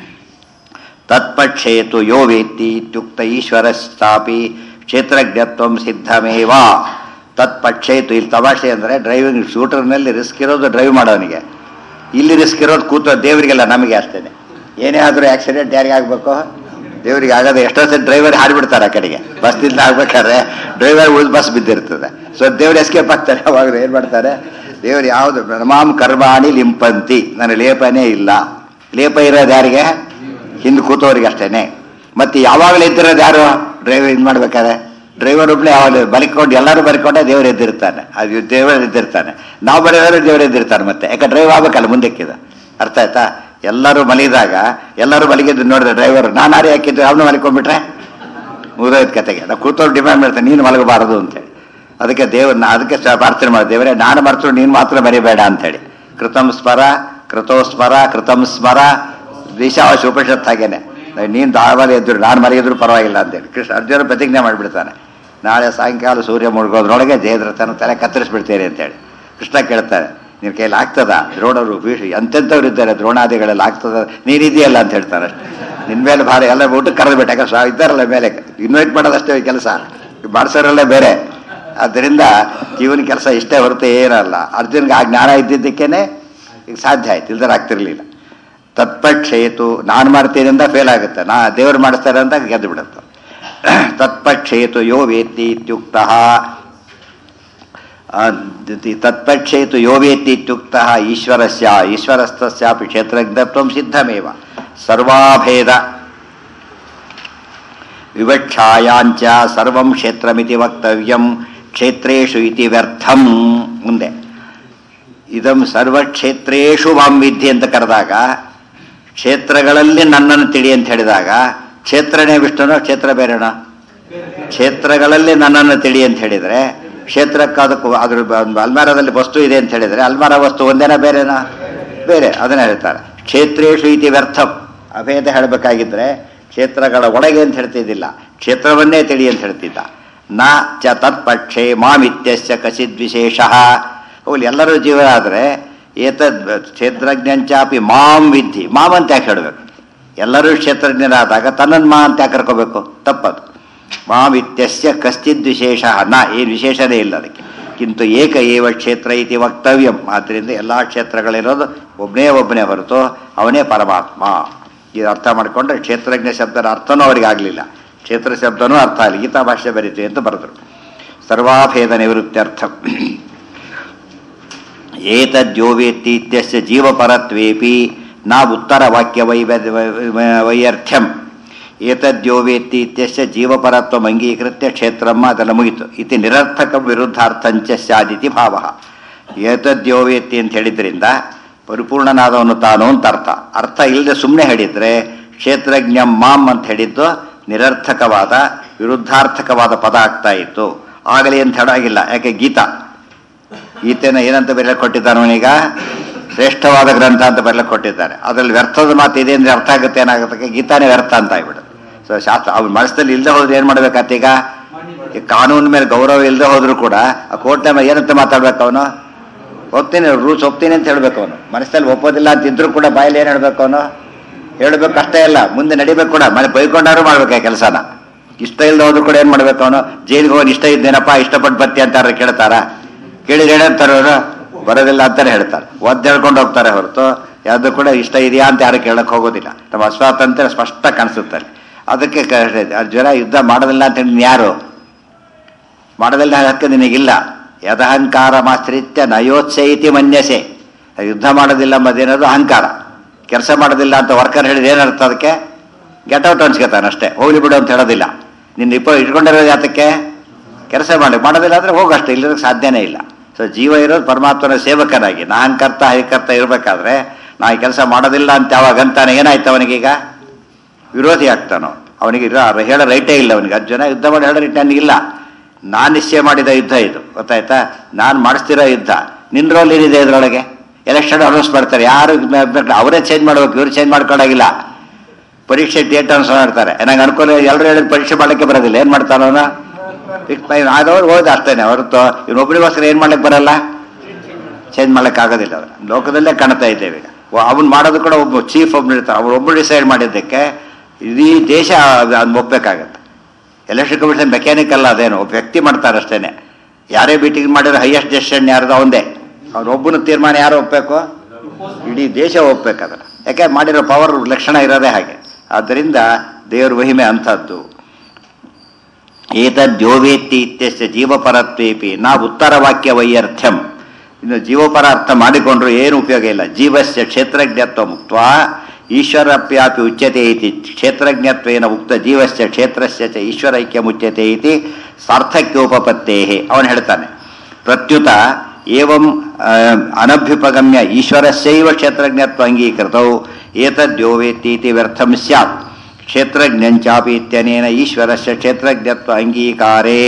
A: ತತ್ಪಕ್ಷೇತು ಯೋ ವೇತ್ತಿ ಇತ್ಯುಕ್ತ ಈಶ್ವರಸ್ಥಾಪಿ ಕ್ಷೇತ್ರಜ್ಞತ್ವ ಸಿದ್ಧಮೇವ ತತ್ಪಕ್ಷೇತು ಇಲ್ಲಿ ತಮಾಷೆ ಅಂದರೆ ಡ್ರೈವಿಂಗ್ ಶೂಟರ್ನಲ್ಲಿ ರಿಸ್ಕ್ ಇರೋದು ಡ್ರೈವ್ ಮಾಡೋನಿಗೆ ಇಲ್ಲಿ ರಿಸ್ಕ್ ಇರೋದು ಕೂತ ದೇವರಿಗೆಲ್ಲ ನಮಗೆ ಅಷ್ಟೇ ಏನೇ ಆದರೂ ಆಕ್ಸಿಡೆಂಟ್ ಯಾರಿಗೆ ಆಗಬೇಕು ದೇವರಿಗೆ ಆಗೋದು ಎಷ್ಟೋ ಸತಿ ಡ್ರೈವರ್ ಹಾರಿಬಿಡ್ತಾರೆ ಆ ಕಡೆಗೆ ಬಸ್ನಿಂದ ಆಗ್ಬೇಕಾದ್ರೆ ಡ್ರೈವರ್ ಉಳಿದು ಬಸ್ ಬಿದ್ದಿರ್ತದೆ ಸೊ ದೇವ್ರು ಎಸ್ಕೇಪ್ ಆಗ್ತಾರೆ ಅವಾಗ ಏನು ಮಾಡ್ತಾರೆ ದೇವ್ರು ಯಾವುದು ನಮಾಮ್ ಕರ್ಮಾಣಿ ಲಿಂಪಂತಿ ನನ್ನ ಲೇಪನೇ ಇಲ್ಲ ಲೇಪ ಇರೋದು ಯಾರಿಗೆ ಹಿಂದೆ ಕೂತವ್ರಿಗೆ ಅಷ್ಟೇನೆ ಮತ್ತೆ ಯಾವಾಗಲೂ ಎದ್ದಿರೋದು ಯಾರು ಡ್ರೈವರ್ ಇದು ಮಾಡ್ಬೇಕಾದ್ರೆ ಡ್ರೈವರ್ ಒಬ್ಳೆ ಯಾವಾಗ ಬಲಿಕೊಂಡು ಎಲ್ಲರೂ ಬರಿಕೊಂಡೆ ದೇವ್ರು ಎದ್ದಿರ್ತಾನೆ ಅದು ದೇವರು ಎದ್ದಿರ್ತಾನೆ ನಾವು ಬರೆಯೋರು ದೇವ್ರು ಎದ್ದಿರ್ತಾನೆ ಮತ್ತೆ ಯಾಕೆ ಡ್ರೈವ್ ಆಗ್ಬೇಕಲ್ಲ ಮುಂದಕ್ಕಿದ ಅರ್ಥ ಆಯ್ತಾ ಎಲ್ಲರೂ ಮಲಗಿದಾಗ ಎಲ್ಲರೂ ಮಲಗಿದ್ದು ನೋಡಿದ್ರೆ ಡ್ರೈವರ್ ನಾನು ಯಾರು ಹಾಕಿದ್ದು ಅವನು ಮಲ್ಕೊಂಡ್ಬಿಟ್ರೆ ಮುಗಿದೋಯ್ತು ಕತೆಗೆ ನಾವು ಕೂತವ್ರು ಡಿಮ್ಯಾಂಡ್ ಮಾಡ್ತಾನೆ ನೀನು ಮಲಗಬಾರದು ಅಂತೇಳಿ ಅದಕ್ಕೆ ದೇವ್ರನ್ನ ಅದಕ್ಕೆ ಸ- ಪ್ರಾರ್ಥನೆ ಮಾಡಿ ದೇವರೇ ನಾನು ಮರೆತು ನೀನು ಮಾತ್ರ ಮರಿಬೇಡ ಅಂತೇಳಿ ಕೃತಂ ಸ್ಮರ ಕೃತೋ ಸ್ಮರ ಕೃತಂ ಸ್ಮರ ದ್ವಿಶಾವಶ ಉಪನಿಷತ್ ಹಾಗೇನೆ ನೀನು ದಾಳವಾಗಿ ಎದ್ರು ನಾನು ಮರೆಯಿದ್ರು ಪರವಾಗಿಲ್ಲ ಅಂತೇಳಿ ಕೃಷ್ಣ ಅರ್ಜುನ ಪ್ರತಿಜ್ಞೆ ಮಾಡಿಬಿಡ್ತಾನೆ ನಾಳೆ ಸಾಯಂಕಾಲ ಸೂರ್ಯ ಮುಳುಗೋದ್ರೊಳಗೆ ಜಯದ್ರಥನ ತಲೆ ಕತ್ತರಿಸ್ಬಿಡ್ತೇನೆ ಅಂತೇಳಿ ಕೃಷ್ಣ ಕೇಳ್ತಾನೆ ನಿನ್ನ ಕೈಯಲ್ಲಿ ಆಗ್ತದ ದ್ರೋಣರು ಭೀಷ ಎಂತೆಂಥವ್ರು ಇದ್ದಾರೆ ದ್ರೋಣಾದಿಗಳೆಲ್ಲ ಆಗ್ತದ ನೀನಿದೆಯಲ್ಲ ಅಂತ ಹೇಳ್ತಾರೆ ನಿನ್ನ ಮೇಲೆ ಭಾರ ಎಲ್ಲ ಊಟಕ್ಕೆ ಕರೆದ್ಬಿಟ್ಟು ಯಾಕಂದ್ರೆ ಸ್ವಾ- ಇದ್ದಾರಲ್ಲ ಮೇಲೆ ಇನ್ವೈಟ್ ಮಾಡೋದಷ್ಟೇ ಕೆಲಸ ಮಾಡಿಸೋರಲ್ಲೇ ಬೇರೆ ಆದ್ದರಿಂದ ಜೀವನ ಕೆಲಸ ಇಷ್ಟೇ ಹೊರತು ಏನಲ್ಲ ಅರ್ಜುನ್ಗೆ ಆ ಜ್ಞಾನ ಇದ್ದಿದ್ದಕ್ಕೇನೆ ಈಗ ಸಾಧ್ಯ ಆಯ್ತು ಇಲ್ದಾರ ಆಗ್ತಿರ್ಲಿಲ್ಲ ತತ್ಪಕ್ಷೇತು ನಾನು ಮಾಡ್ತೀನಿ ಅಂತ ಫೇಲ್ ಆಗುತ್ತೆ ನಾ ದೇವರು ಮಾಡಿಸ್ತಾರೆ ಅಂತ ಗೆದ್ದು ಬಿಡುತ್ತೆ ತತ್ಪಕ್ಷೇತು ಯೋ ವೇತ್ತಿ ಇತ್ಯುಕ್ತ ತತ್ಪಕ್ಷೇತು ಯೋ ವೇತ್ತಿ ಇತ್ಯುಕ್ತ ಈಶ್ವರಸ್ಯ ಈಶ್ವರಸ್ಥಸ್ಯಾಪಿ ಕ್ಷೇತ್ರಜ್ಞತ್ವ ಸಿದ್ಧಮೇವ ಸರ್ವಾಭೇದ ವಿವಕ್ಷಾಯಾಂಚ ಸರ್ವಂ ಕ್ಷೇತ್ರಮಿತಿ ವಕ್ತವ್ಯಂ ಕ್ಷೇತ್ರೇಷು ಇತಿ ವ್ಯರ್ಥಂ ಮುಂದೆ ಇದಂ ಸರ್ವಕ್ಷೇತ್ರೇಷು ಮಾಂ ವಿದ್ಯೆ ಅಂತ ಕರೆದಾಗ ಕ್ಷೇತ್ರಗಳಲ್ಲಿ ನನ್ನನ್ನು ತಿಳಿ ಅಂತ ಹೇಳಿದಾಗ ಕ್ಷೇತ್ರನೇ ವಿಷ್ಣುನೋ ಕ್ಷೇತ್ರ ಬೇರೆನೋ ಕ್ಷೇತ್ರಗಳಲ್ಲಿ ನನ್ನನ್ನು ತಿಳಿ ಅಂತ ಹೇಳಿದರೆ ಕ್ಷೇತ್ರಕ್ಕೆ ಅದಕ್ಕೂ ಅದ್ರ ಬ- ಒಂದು ಅಲ್ಮಾರದಲ್ಲಿ ವಸ್ತು ಇದೆ ಅಂತ ಹೇಳಿದರೆ ಅಲ್ಮಾರ ವಸ್ತು ಒಂದೇನಾ ಬೇರೆನಾ ಬೇರೆ ಅದನ್ನ ಹೇಳ್ತಾರೆ ಕ್ಷೇತ್ರೇಶು ಇತಿ ವ್ಯರ್ಥಂ ಅಭೇದ ಹೇಳಬೇಕಾಗಿದ್ರೆ ಕ್ಷೇತ್ರಗಳ ಒಳಗೆ ಅಂತ ಹೇಳ್ತಿದ್ದಿಲ್ಲ ಕ್ಷೇತ್ರವನ್ನೇ ತಿಳಿ ಅಂತ ಹೇಳ್ತಿದ್ದ ನ ಚ ತತ್ಪಕ್ಷೆ ಮಾಮಿತ್ಯಸ್ಯ ಕಚಿದ್ವಿಶೇಷ ಹೋಗ್ಲಿ ಎಲ್ಲರೂ ಜೀವರಾದರೆ ಏತದ್ ಕ್ಷೇತ್ರಜ್ಞಂಚಾಪಿ ಮಾಂ ವಿದ್ಧಿ ಮಾಮ್ ಅಂತ ಯಾಕೆ ಹೇಳಬೇಕು ಎಲ್ಲರೂ ಕ್ಷೇತ್ರಜ್ಞರಾದಾಗ ತನ್ನನ್ನು ಮಾ ಅಂತ ಯಾಕೆ ಕರ್ಕೋಬೇಕು ತಪ್ಪದು ಮಾಂ ಇತ್ಯಸ್ಯ ಕಶ್ಚಿದ್ ವಿಶೇಷ ನ ಏನು ವಿಶೇಷನೇ ಇಲ್ಲ ಅದಕ್ಕೆ ಕಿಂತು ಏಕ ಏವ ಕ್ಷೇತ್ರ ಇತಿ ವಕ್ತವ್ಯಂ ಆದ್ದರಿಂದ ಎಲ್ಲ ಕ್ಷೇತ್ರಗಳಿರೋದು ಒಬ್ಬನೇ ಒಬ್ಬನೇ ಹೊರತು ಅವನೇ ಪರಮಾತ್ಮ ಇದು ಅರ್ಥ ಮಾಡಿಕೊಂಡ್ರೆ ಕ್ಷೇತ್ರಜ್ಞ ಶಬ್ದದ ಅರ್ಥನೂ ಅವರಿಗೆ ಆಗಲಿಲ್ಲ ಕ್ಷೇತ್ರ ಶಬ್ದನೂ ಅರ್ಥ ಆಗಲಿ ಗೀತಾ ಭಾಷೆ ಬರೀತೀವಿ ಅಂತ ಬರೆದರು ಸರ್ವಾಭೇದ ನಿವೃತ್ತ್ಯರ್ಥ ಏತದ್ಯೋವೇತ್ತಿ ಇತ್ಯಸ್ಯ ಜೀವಪರತ್ವೇಪಿ ನ ಉತ್ತರ ವಾಕ್ಯ ವೈ ವೈಯರ್ಥ್ಯಂ ಏತದ್ಯೋವೇತ್ತಿ ಇತ್ಯಸ್ಯ ಜೀವಪರತ್ವಂ ಅಂಗೀಕೃತ್ಯ ಕ್ಷೇತ್ರಮ್ಮ ಅದೆಲ್ಲ ಮುಗಿತು ಇತಿ ನಿರರ್ಥಕ ವಿರುದ್ಧಾರ್ಥಂಚ ಸ್ಯಾದಿತಿ ಭಾವ ಏತದ್ಯೋವೇತ್ತಿ ಅಂತ ಹೇಳಿದ್ರಿಂದ ಪರಿಪೂರ್ಣನಾದವನು ತಾನು ಅಂತ ಅರ್ಥ ಅರ್ಥ ಇಲ್ಲದೆ ಸುಮ್ಮನೆ ಹೇಳಿದ್ರೆ ಕ್ಷೇತ್ರಜ್ಞಂ ಮಾಂ ಅಂತ ಹೇಳಿದ್ದು ನಿರರ್ಥಕವಾದ ವಿರುದ್ಧಾರ್ಥಕವಾದ ಪದ ಆಗ್ತಾ ಇತ್ತು ಆಗಲಿ ಅಂತ ಹೇಳಾಗಿಲ್ಲ ಯಾಕೆ ಗೀತಾ ಗೀತೆನ ಏನಂತ ಬರೆಯಕ್ಕೆ ಕೊಟ್ಟಿದ್ದಾನೆ ಅವನೀಗ ಶ್ರೇಷ್ಠವಾದ ಗ್ರಂಥ ಅಂತ ಬರೆಯಕ್ಕೆ ಕೊಟ್ಟಿದ್ದಾರೆ ಅದರಲ್ಲಿ ವ್ಯರ್ಥದ ಮಾತು ಇದೆ ಅಂದ್ರೆ ಅರ್ಥ ಆಗುತ್ತೆ ಏನಾಗುತ್ತೆ ಗೀತಾನೇ ವ್ಯರ್ಥ ಅಂತ ಆಗ್ಬಿಡುತ್ತೆ ಸೊ ಶಾಸ್ತ್ರ ಅವ್ನ ಮನಸ್ಸಲ್ಲಿ ಇಲ್ಲದೆ ಹೋದ್ರೆ ಏನು ಮಾಡ್ಬೇಕಾತ ಈಗ ಈ ಕಾನೂನು ಮೇಲೆ ಗೌರವ ಇಲ್ಲದೆ ಹೋದ್ರು ಕೂಡ ಆ ಕೋರ್ಟ್ನ ಮೇಲೆ ಏನಂತ ಮಾತಾಡ್ಬೇಕು ಅವನು ಹೋಗ್ತೀನಿ ರೂಲ್ಸ್ ಹೋಗ್ತೀನಿ ಅಂತ ಹೇಳ್ಬೇಕು ಅವನು ಮನಸ್ಸಲ್ಲಿ ಒಪ್ಪೋದಿಲ್ಲ ಅಂತ ಇದ್ರೂ ಕೂಡ ಬಾಯಲ್ಲಿ ಏನು ಹೇಳ್ಬೇಕು ಅವನು ಹೇಳ್ಬೇಕು ಅಷ್ಟೇ ಇಲ್ಲ ಮುಂದೆ ನಡಿಬೇಕು ಕೂಡ ಮನೆ ಬೈಕೊಂಡಾರು ಮಾಡ್ಬೇಕು ಆ ಕೆಲಸನ ಇಷ್ಟ ಇಲ್ಲದೆ ಹೋದ್ರು ಕೂಡ ಏನು ಮಾಡ್ಬೇಕು ಅವನು ಜೈಲಿಗೆ ಹೋಗಿ ಇಷ್ಟ ಇದ್ದೇನಪ್ಪ ಇಷ್ಟಪಟ್ಟು ಬರ್ತಿ ಅಂತಾರ ಕೇಳ್ತಾರ ಕೇಳಿದ್ರೆ ಏನಂತಾರೆ ಅವರು ಬರೋದಿಲ್ಲ ಅಂತಾನೆ ಹೇಳ್ತಾರೆ ಒದ್ದು ಹೇಳ್ಕೊಂಡು ಹೋಗ್ತಾರೆ ಹೊರತು ಯಾವುದು ಕೂಡ ಇಷ್ಟ ಇದೆಯಾ ಅಂತ ಯಾರು ಕೇಳಕ್ಕೆ ಹೋಗೋದಿಲ್ಲ ನಮ್ಮ ಅಸ್ವಾತಂತ್ರ್ಯ ಸ್ಪಷ್ಟ ಕಾಣಿಸುತ್ತೆ ಅಲ್ಲಿ. ಅದಕ್ಕೆ ಕ- ಜ್ವರ ಯುದ್ಧ ಮಾಡೋದಿಲ್ಲ ಅಂತ ಹೇಳಿ ನೀನ್ ಯಾರು ಮಾಡೋದಿಲ್ಲ ಹಕ್ಕ ನಿನಗಿಲ್ಲ ಯದಹಂಕಾರ ಮಾಶ್ರಿತ್ಯ ನಯೋತ್ಸೈತಿ ಮನ್ಯಸೆ ಯುದ್ಧ ಮಾಡೋದಿಲ್ಲ ಎಂಬುದೇನದು ಅಹಂಕಾರ ಕೆಲಸ ಮಾಡೋದಿಲ್ಲ ಅಂತ ವರ್ಕರ್ ಹೇಳಿದ್ರೆ ಏನರ್ಥ ಅದಕ್ಕೆ ಗೆಟ್ ಔಟ್ ಅನ್ಸ್ಕೊತಾನೆ ಅಷ್ಟೇ ಹೋಗ್ಲಿ ಬಿಡು ಅಂತ ಹೇಳೋದಿಲ್ಲ ನಿನ್ನ ಇಪ್ಪ ಇಟ್ಕೊಂಡಿರೋದು ಯಾತಕ್ಕೆ ಕೆಲಸ ಮಾಡಿ ಮಾಡೋದಿಲ್ಲ ಅಂದ್ರೆ ಹೋಗಷ್ಟೇ ಇಲ್ಲದಕ್ಕೆ ಸಾಧ್ಯನೇ ಇಲ್ಲ ಸೊ ಜೀವ ಇರೋದು ಪರಮಾತ್ಮನ ಸೇವಕನಾಗಿ ನಾನ್ ಕರ್ತ ಹರಿಕರ್ತ ಇರಬೇಕಾದ್ರೆ ನಾ ಈ ಕೆಲಸ ಮಾಡೋದಿಲ್ಲ ಅಂತ ಯಾವಾಗ ಅಂತಾನೆ ಏನಾಯ್ತು ಅವನಿಗೀಗ ವಿರೋಧಿ ಆಗ್ತಾನೋ ಅವನಿಗೆ ಇರೋ- ಹೇಳೋ ರೈಟೇ ಇಲ್ಲ ಅವನಿಗೆ ಹತ್ತು ಜನ ಯುದ್ಧ ಮಾಡಿ ಹೇಳೋ ರೈಟ್ ನನಗಿಲ್ಲ ನಾನು ನಿಶ್ಚಯ ಮಾಡಿದ ಯುದ್ಧ ಇದು ಗೊತ್ತಾಯ್ತಾ ನಾನು ಮಾಡಿಸ್ತಿರೋ ಯುದ್ಧ ನಿನ್ನ ರೋಲ್ ಏನಿದೆ ಇದರೊಳಗೆ ಎಲೆಕ್ಷನ್ ಅನೌನ್ಸ್ ಮಾಡ್ತಾರೆ ಯಾರು ಮ- ಅವರೇ ಚೇಂಜ್ ಮಾಡ್ಬೇಕು ಇವ್ರು ಚೇಂಜ್ ಮಾಡ್ಕೊಳಾಗಿಲ್ಲ ಪರೀಕ್ಷೆ ಡೇಟ್ ಅನ್ಸ್ ಮಾಡ್ತಾರೆ ನಂಗೆ ಅನುಕೂಲ ಎಲ್ಲರೂ ಹೇಳಿದ ಪರೀಕ್ಷೆ ಮಾಡಲಿಕ್ಕೆ ಬರೋದಿಲ್ಲ ಏನು ಮಾಡ್ತಾನೋ ಅವನು ಆದವ್ರು ಹೋದ ಅಷ್ಟೇನೆ ಹೊರತು ಇವನೊಬ್ಬರಿಗೋಸ್ಕರ ಏನು ಮಾಡ್ಲಿಕ್ಕೆ ಬರಲ್ಲ ಚೇಂಜ್ ಮಾಡ್ಲಿಕ್ಕೆ ಆಗೋದಿಲ್ಲ ಅದನ್ನ ಲೋಕದಲ್ಲೇ ಕಾಣ್ತಾ ಇದ್ದೇವೆ ಈಗ ಅವನು ಮಾಡೋದು ಕೂಡ ಒಬ್ಬ ಚೀಫ್ ಒಬ್ಬನು ಇರ್ತಾರೆ ಅವ್ರು ಒಬ್ಬರು ಡಿಸೈಡ್ ಮಾಡಿದ್ದಕ್ಕೆ ಇಡೀ ದೇಶ ಅದನ್ನ ಒಪ್ಪಬೇಕಾಗತ್ತೆ ಎಲೆಕ್ಷನ್ ಕಮಿಷನ್ ಮೆಕ್ಯಾನಿಕ್ ಅಲ್ಲ ಅದೇನು ಒಬ್ಬ ವ್ಯಕ್ತಿ ಮಾಡ್ತಾರೆ ಅಷ್ಟೇನೆ ಯಾರೇ ಮೀಟಿಂಗ್ ಮಾಡಿದ್ರೆ ಹೈಯೆಸ್ಟ್ ಡೆಸಿಷನ್ ಯಾರ್ದು ಅವಂದೇ ಅವ್ರೊಬ್ಬನ ತೀರ್ಮಾನ ಯಾರು ಒಪ್ಪಬೇಕು ಇಡೀ ದೇಶ ಒಪ್ಪಬೇಕದನ್ನ ಯಾಕೆ ಮಾಡಿರೋ ಪವರ್ ಲಕ್ಷಣ ಇರೋದೇ ಹಾಗೆ ಆದ್ದರಿಂದ ದೇವ್ರ ಮಹಿಮೆ ಅಂಥದ್ದು ಏತದ್ಯೋವೇತ್ತಿ ಇತ್ಯಸ್ಯ ಜೀವಪರತ್ವೇಪಿ ನಾ ಉತ್ತರ ವಾಕ್ಯ ವೈಯರ್ಥ್ಯಂ ಇನ್ನು ಜೀವಪರ ಅರ್ಥ ಮಾಡಿಕೊಂಡ್ರು ಏನು ಉಪಯೋಗ ಇಲ್ಲ ಜೀವಸ್ಯ ಕ್ಷೇತ್ರಜ್ಞತ್ವ ಮುಕ್ತ ಈಶ್ವರಪ್ಯಾಪಿ ಉಚ್ಯತೆ ಇತಿ ಕ್ಷೇತ್ರಜ್ಞತ್ವೇನ ಉಕ್ತ ಜೀವಸ್ಯ ಕ್ಷೇತ್ರಸ್ಯ ಚ ಈಶ್ವರೈಕ್ಯ ಮುಚ್ಯತೆ ಇತಿ ಸಾರ್ಥಕ್ಯೋಪಪತ್ತೇ ಅವನು ಹೇಳ್ತಾನೆ ಪ್ರತ್ಯುತ ಏವಂ ಆ, ಅನಭ್ಯುಪಗಮ್ಯ ಈಶ್ವರಸ್ಯೈವ ಕ್ಷೇತ್ರಜ್ಞತ್ವ ಅಂಗೀಕೃತೌ ಏತದ್ಯೋವೇತ್ತಿ ಇತಿ ವ್ಯರ್ಥಂ ಸ್ಯಾತ್ ಕ್ಷೇತ್ರಜ್ಞಂಚಾಪಿ ಇತ್ಯನೇನ ಈಶ್ವರಸ್ಯ ಕ್ಷೇತ್ರಜ್ಞತ್ವ ಅಂಗೀಕಾರೇ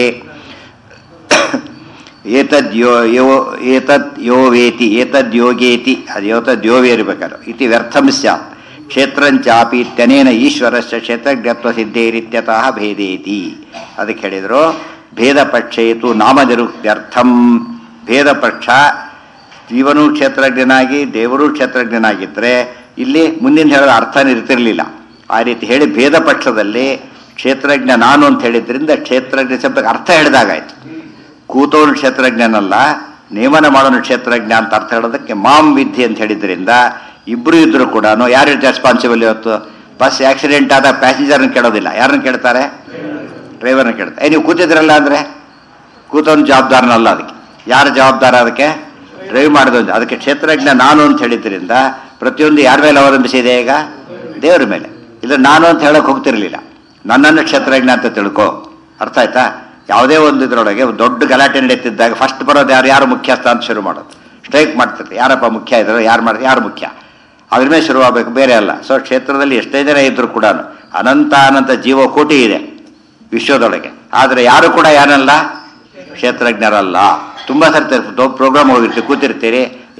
A: ಏತದ್ ಯೋ ಯೋ ಏತದ್ ಯೋ ವೇತಿ ಏತದ್ ಯೋಗೇತಿ ಅದು ಏತದ್ ಯೋವೇ ಇರಬೇಕಾದ್ರೆ ಇತಿ ವ್ಯರ್ಥಂ ಸ್ಯಾತ್ ಕ್ಷೇತ್ರಂಚಾಪಿ ಇತ್ಯನೇನ ಈಶ್ವರಸ್ಯ ಕ್ಷೇತ್ರಜ್ಞತ್ವ ಸಿದ್ಧೇರಿತ್ಯತಃ ಭೇದೇತಿ ಅದಕ್ಕೆ ಹೇಳಿದ್ರು ಭೇದ ಪಕ್ಷೇತು ನಾಮನಿರುಕ್ತ್ಯರ್ಥಂ ಭೇದ ಪಕ್ಷ ಜೀವನೂ ಕ್ಷೇತ್ರಜ್ಞನಾಗಿ ದೇವರೂ ಕ್ಷೇತ್ರಜ್ಞನಾಗಿದ್ದರೆ ಇಲ್ಲಿ ಮುಂದಿನ ಹೇಳೋ ಅರ್ಥನೇ ಇರ್ತಿರ್ಲಿಲ್ಲ ಆ ರೀತಿ ಹೇಳಿ ಭೇದ ಪಕ್ಷದಲ್ಲಿ ಕ್ಷೇತ್ರಜ್ಞ ನಾನು ಅಂತ ಹೇಳಿದ್ರಿಂದ ಕ್ಷೇತ್ರಜ್ಞ ಶಬ್ದಕ್ಕೆ ಅರ್ಥ ಹೇಳಿದಾಗಾಯ್ತು ಕೂತವನು ಕ್ಷೇತ್ರಜ್ಞನಲ್ಲ ನೇಮನ ಮಾಡೋನು ಕ್ಷೇತ್ರಜ್ಞ ಅಂತ ಅರ್ಥ ಹೇಳೋದಕ್ಕೆ ಮಾಂ ವಿದ್ಯೆ ಅಂತ ಹೇಳಿದ್ರಿಂದ ಇಬ್ರು ಇದ್ರು ಕೂಡ ಯಾರು ರೆಸ್ಪಾನ್ಸಿಬಲ್ ಇವತ್ತು ಬಸ್ ಆಕ್ಸಿಡೆಂಟ್ ಆದ ಪ್ಯಾಸೆಂಜರ್ನ ಕೇಳೋದಿಲ್ಲ ಯಾರನ್ನ ಕೇಳ್ತಾರೆ ಡ್ರೈವರ್ನ ಕೇಳ್ತಾರೆ ಏ ನೀವು ಕೂತಿದ್ರಲ್ಲ ಅಂದ್ರೆ ಕೂತವನು ಜವಾಬ್ದಾರನಲ್ಲ ಅದಕ್ಕೆ ಯಾರು ಜವಾಬ್ದಾರ ಅದಕ್ಕೆ ಡ್ರೈವ್ ಮಾಡಿದವನು ಅದಕ್ಕೆ ಕ್ಷೇತ್ರಜ್ಞ ನಾನು ಅಂತ ಹೇಳಿದ್ರಿಂದ ಪ್ರತಿಯೊಂದು ಯಾರ ಮೇಲೆ ಅವಲಂಬಿಸಿದೆ ಈಗ ದೇವರ ಮೇಲೆ ಇಲ್ಲ ನಾನು ಅಂತ ಹೇಳಕ್ ಹೋಗ್ತಿರ್ಲಿಲ್ಲ ನನ್ನನ್ನು ಕ್ಷೇತ್ರಜ್ಞ ಅಂತ ತಿಳ್ಕೊ ಅರ್ಥ ಆಯ್ತಾ ಯಾವುದೇ ಒಂದು ಇದರೊಳಗೆ ಒಂದು ದೊಡ್ಡ ಗಲಾಟೆ ನಡೀತಿದ್ದಾಗ ಫಸ್ಟ್ ಬರೋದು ಯಾರು ಯಾರು ಮುಖ್ಯಸ್ಥ ಅಂತ ಶುರು ಮಾಡೋದು ಸ್ಟ್ರೈಕ್ ಮಾಡ್ತಿರ್ತಾರೆ ಯಾರಪ್ಪ ಮುಖ್ಯ ಇದ್ದಾರೆ ಯಾರು ಮಾಡಿ ಯಾರು ಮುಖ್ಯ ಅದ್ರ ಮೇಲೆ ಶುರುವಾಗಬೇಕು ಬೇರೆ ಅಲ್ಲ ಸೊ ಕ್ಷೇತ್ರದಲ್ಲಿ ಎಷ್ಟೇ ಜನ ಇದ್ರು ಕೂಡ ಅನಂತ ಅನಂತ ಜೀವಕೋಟಿ ಇದೆ ವಿಶ್ವದೊಳಗೆ ಆದರೆ ಯಾರು ಕೂಡ ಯಾರಲ್ಲ ಕ್ಷೇತ್ರಜ್ಞರಲ್ಲ ತುಂಬ ಸರ್ತಿ ಪ್ರೋಗ್ರಾಮ್ ಹೋಗಿರ್ತೀವಿ ಕೂತಿರ್ತೀರಿ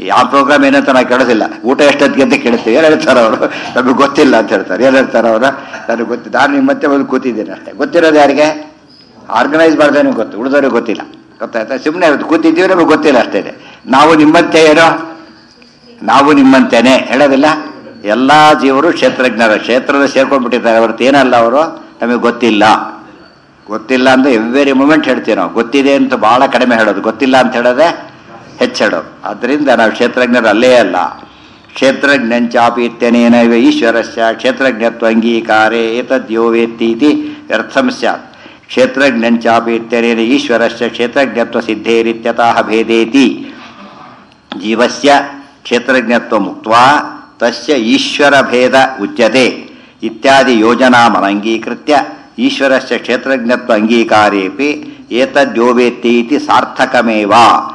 A: ಯಾವ ಪ್ರೋಗ್ರಾಮ್ ಏನಂತ ನಾವು ಕೇಳೋದಿಲ್ಲ ಊಟ ಎಷ್ಟೊತ್ತಿಗೆ ಅಂತ ಕೇಳ್ತೀವಿ ಏನು ಹೇಳ್ತಾರೆ ಅವರು ನಮಗೆ ಗೊತ್ತಿಲ್ಲ ಅಂತ ಹೇಳ್ತಾರೆ ಏನು ಹೇಳ್ತಾರೆ ಅವರು ನನಗೆ ಗೊತ್ತಿಲ್ಲ ನಾನು ನಿಮ್ಮ ಮತ್ತೆ ಬಂದು ಕೂತಿದ್ದೀನಿ ಅಷ್ಟೇ ಗೊತ್ತಿರೋದು ಯಾರಿಗೆ ಆರ್ಗನೈಸ್ ಮಾಡಿದ್ರೆ ಗೊತ್ತು ಉಳಿದವ್ರಿಗೆ ಗೊತ್ತಿಲ್ಲ ಗೊತ್ತಾಯ್ತಾ ಸುಮ್ಮನೆ ಕೂತಿದ್ದೀವಿ ನಮಗೆ ಗೊತ್ತಿಲ್ಲ ಅಷ್ಟೇ ನಾವು ನಿಮ್ಮಂತೆ ಏನೋ ನಾವು ನಿಮ್ಮಂತೇನೆ ಹೇಳೋದಿಲ್ಲ ಎಲ್ಲ ಜೀವರು ಕ್ಷೇತ್ರಜ್ಞರ ಕ್ಷೇತ್ರದ ಸೇರ್ಕೊಂಡ್ಬಿಟ್ಟಿದ್ದಾರೆ ಹೊರತು ಏನಲ್ಲ ಅವರು ನಮಗೆ ಗೊತ್ತಿಲ್ಲ ಗೊತ್ತಿಲ್ಲ ಅಂದ್ರೆ ಎವ್ರಿ ಮೂಮೆಂಟ್ ಹೇಳ್ತೀವಿ ನಾವು ಗೊತ್ತಿದೆ ಅಂತ ಬಹಳ ಕಡಿಮೆ ಹೇಳೋದು ಗೊತ್ತಿಲ್ಲ ಅಂತ ಹೇಳೋದೆ ಹೆಚ್ಚು ಹೇಳೋದು ಅದರಿಂದ ನಾವು ಕ್ಷೇತ್ರಜ್ಞರು ಅಲ್ಲೇ ಅಲ್ಲ ಕ್ಷೇತ್ರಜ್ಞಂಚಾಪಿ ಇತ್ಯನೇನ ಇವ ಈಶ್ವರಸ್ಯ ಕ್ಷೇತ್ರಜ್ಞತ್ವ ಅಂಗೀಕಾರೇ ಏತದ್ಯೋ ವೇತ್ತೀತಿ ವ್ಯರ್ಥಂ ಸ್ಯಾತ್ ಕ್ಷೇತ್ರಜ್ಞಂಚಾಪಿ ಇತ್ಯನೇನ ಈಶ್ವರಸ್ಯ ಕ್ಷೇತ್ರಜ್ಞತ್ವ ಸಿದ್ಧೇರಿತ್ಯತಃ ಭೇದೇತಿ ಜೀವಸ್ಯ ಕ್ಷೇತ್ರಜ್ಞತ್ವ ಮುಕ್ತ ತಸ್ಯ ಈಶ್ವರ ಭೇದ ಉಚ್ಯತೆ ಇತ್ಯಾದಿ ಯೋಜನಾಮನಂಗೀಕೃತ್ಯ ಈಶ್ವರಸ್ಯ ಕ್ಷೇತ್ರಜ್ಞತ್ವ ಅಂಗೀಕಾರೇಪಿ ಏತದ್ಯೋವೇತ್ತಿ ಇತಿ ಸಾರ್ಥಕಮೇವ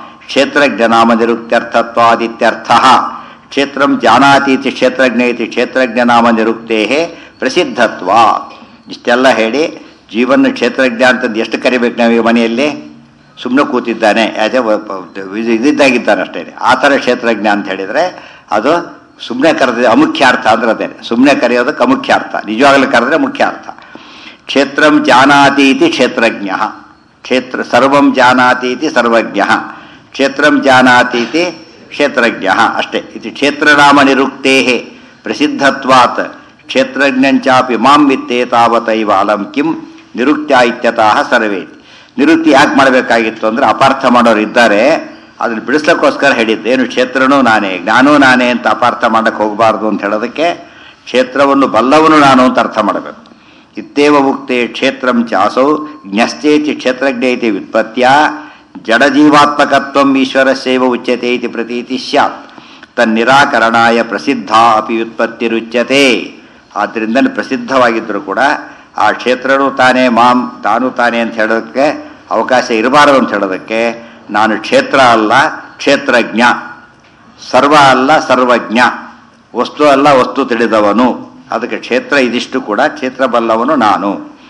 A: ಕ್ಷೇತ್ರಜ್ಞನಾಮನಿರುಕ್ತ್ಯರ್ಥತ್ವಾದಿತ್ಯರ್ಥ ಕ್ಷೇತ್ರಂ ಜಾನಾತಿ ಇತಿ ಕ್ಷೇತ್ರಜ್ಞ ಇತಿ ಕ್ಷೇತ್ರಜ್ಞನಾಮನಿರುಕ್ತೇ ಪ್ರಸಿದ್ಧತ್ವ ಇಷ್ಟೆಲ್ಲ ಹೇಳಿ ಜೀವನ ಕ್ಷೇತ್ರಜ್ಞ ಅಂತಂದು ಎಷ್ಟು ಕರಿಬೇಕು ನಾವು ಈ ಮನೆಯಲ್ಲಿ ಸುಮ್ಮನೆ ಕೂತಿದ್ದಾನೆ ಆಸ್ ಎ ಇದಿದ್ದಾಗಿದ್ದಾನೆ ಅಷ್ಟೇ ಆ ಥರ ಕ್ಷೇತ್ರಜ್ಞ ಅಂತ ಹೇಳಿದರೆ ಅದು ಸುಮ್ಮನೆ ಕರೆದ ಅಮುಖ್ಯ ಅರ್ಥ ಅಂದ್ರೆ ಅದೇ ಸುಮ್ಮನೆ ಕರೆಯೋದಕ್ಕೆ ಅಮುಖ್ಯ ಅರ್ಥ ನಿಜವಾಗ್ಲೂ ಕರೆದ್ರೆ ಮುಖ್ಯ ಅರ್ಥ ಕ್ಷೇತ್ರಂ ಜಾನಾತಿ ಇತಿ ಕ್ಷೇತ್ರಜ್ಞ ಕ್ಷೇತ್ರ ಸರ್ವಂ ಜಾನಾತಿ ಇತಿ ಸರ್ವಜ್ಞ ಕ್ಷೇತ್ರಂ ಜಾನಾತಿ ಇತಿ ಕ್ಷೇತ್ರಜ್ಞ ಅಷ್ಟೇ ಇದು ಕ್ಷೇತ್ರನಾಮ ನಿರುಕ್ತೇ ಪ್ರಸಿದ್ಧತ್ವಾತ್ ಕ್ಷೇತ್ರಜ್ಞಂಚಾಪಿ ಮಾಂ ವಿತ್ತೇ ತಾವತೈವ ಅಲಂ ಕಿಂ ನಿರುಕ್ತ್ಯ ಇತ್ಯತಃ ಸರ್ವೇತಿ ನಿವೃತ್ತಿ ಯಾಕೆ ಮಾಡಬೇಕಾಗಿತ್ತು ಅಂದ್ರೆ ಅಪಾರ್ಥ ಮಾಡೋರು ಇದ್ದಾರೆ ಅದನ್ನ ಬಿಡಿಸ್ಲಿಕ್ಕೋಸ್ಕರ ಹೇಳಿದ್ದೆ ಏನು ಕ್ಷೇತ್ರನೂ ನಾನೇ ಜ್ಞಾನೂ ನಾನೇ ಅಂತ ಅಪಾರ್ಥ ಮಾಡಕ್ಕೆ ಹೋಗಬಾರ್ದು ಅಂತ ಹೇಳೋದಕ್ಕೆ ಕ್ಷೇತ್ರವನ್ನು ಬಲ್ಲವನು ನಾನು ಅಂತ ಅರ್ಥ ಮಾಡಬೇಕು ಇತ್ತೇವ ಉಕ್ತೆ ಕ್ಷೇತ್ರಂ ಚಾಸೌ ಜ್ಞಶ್ಚೇತಿ ಕ್ಷೇತ್ರಜ್ಞ ಇತಿ ವ್ಯುತ್ಪತ್ತ್ಯ ಜಡಜೀವಾತ್ಮಕತ್ವ ಈಶ್ವರಸ್ಯೈವ ಉಚ್ಯತೆ ಇತಿ ಪ್ರತೀತಿ ಸ್ಯಾತ್ ತನ್ನಿರಾಕರಣಾಯ ಪ್ರಸಿದ್ಧ ಅಪಿ ವ್ಯುತ್ಪತ್ತಿರುಚ್ಯತೆ ಆದ್ದರಿಂದ ಪ್ರಸಿದ್ಧವಾಗಿದ್ದರೂ ಕೂಡ ಆ ಕ್ಷೇತ್ರನೂ ತಾನೇ ಮಾಂ ತಾನು ತಾನೇ ಅಂತ ಹೇಳೋದಕ್ಕೆ ಅವಕಾಶ ಇರಬಾರದು ಅಂತ ಹೇಳೋದಕ್ಕೆ ನಾನು ಕ್ಷೇತ್ರ ಅಲ್ಲ ಕ್ಷೇತ್ರಜ್ಞ ಸರ್ವ ಅಲ್ಲ ಸರ್ವಜ್ಞ ವಸ್ತು ಅಲ್ಲ ವಸ್ತು ತಿಳಿದವನು ಅದಕ್ಕೆ ಕ್ಷೇತ್ರ ಇದಿಷ್ಟು ಕೂಡ ಕ್ಷೇತ್ರ ಬಲ್ಲವನು ನಾನು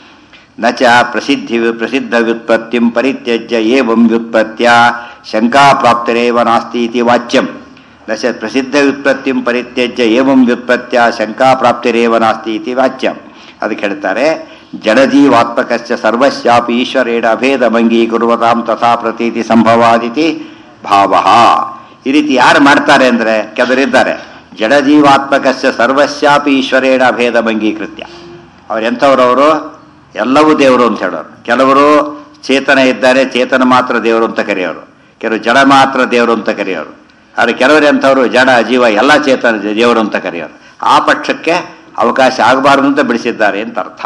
A: ನಚ ಪ್ರಸಿದ್ಧಿ ಪ್ರಸಿದ್ಧ ವ್ಯುತ್ಪತ್ತಿಂ ಪರಿತ್ಯಜ್ಯ ಏವಂ ವ್ಯುತ್ಪತ್ತ್ಯ ಶಂಕಾಪ್ರಾಪ್ತಿರೇವ ನಾಸ್ತಿ ಇತಿ ವಾಚ್ಯಂ ನಚ ಪ್ರಸಿದ್ಧ ವ್ಯುತ್ಪತ್ತಿಂ ಪರಿತ್ಯಜ್ಯ ಏವಂ ವ್ಯುತ್ಪತ್ತ್ಯ ಶಂಕಾಪ್ರಾಪ್ತಿರೇವ ನಾಸ್ತಿ ಇತಿ ವಾಚ್ಯಂ ಅದಕ್ಕೆ ಹೇಳ್ತಾರೆ ಜಡಜೀವಾತ್ಮಕಸ್ಯ ಸರ್ವಸ್ಯಾಪಿ ಈಶ್ವರೇಣ ಅಭೇದಮಂಗೀಕುರುವತಾಂ ತಥಾ ಪ್ರತೀತಿ ಸಂಭವಾದಿತಿ ಭಾವ ಈ ರೀತಿ ಯಾರು ಮಾಡ್ತಾರೆ ಅಂದರೆ ಕೆಲವರಿದ್ದಾರೆ ಜಡಜೀವಾತ್ಮಕಸ್ಯ ಸರ್ವಸ್ಯಾಪಿ ಈಶ್ವರೇಣ ಅಭೇದಮಂಗೀಕೃತ್ಯ ಅವ್ರು ಎಂಥವ್ರವರು ಎಲ್ಲವೂ ದೇವರು ಅಂತ ಹೇಳೋರು ಕೆಲವರು ಚೇತನ ಇದ್ದಾರೆ ಚೇತನ ಮಾತ್ರ ದೇವರು ಅಂತ ಕರೆಯೋರು ಕೆಲವರು ಜಡ ಮಾತ್ರ ದೇವರು ಅಂತ ಕರೆಯೋರು ಆದರೆ ಕೆಲವರು ಎಂಥವ್ರು ಜಡ ಜೀವ ಎಲ್ಲ ಚೇತನ ದೇವರು ಅಂತ ಕರೆಯೋರು ಆ ಪಕ್ಷಕ್ಕೆ ಅವಕಾಶ ಆಗಬಾರ್ದು ಅಂತ ಬಿಡಿಸಿದ್ದಾರೆ ಅಂತ ಅರ್ಥ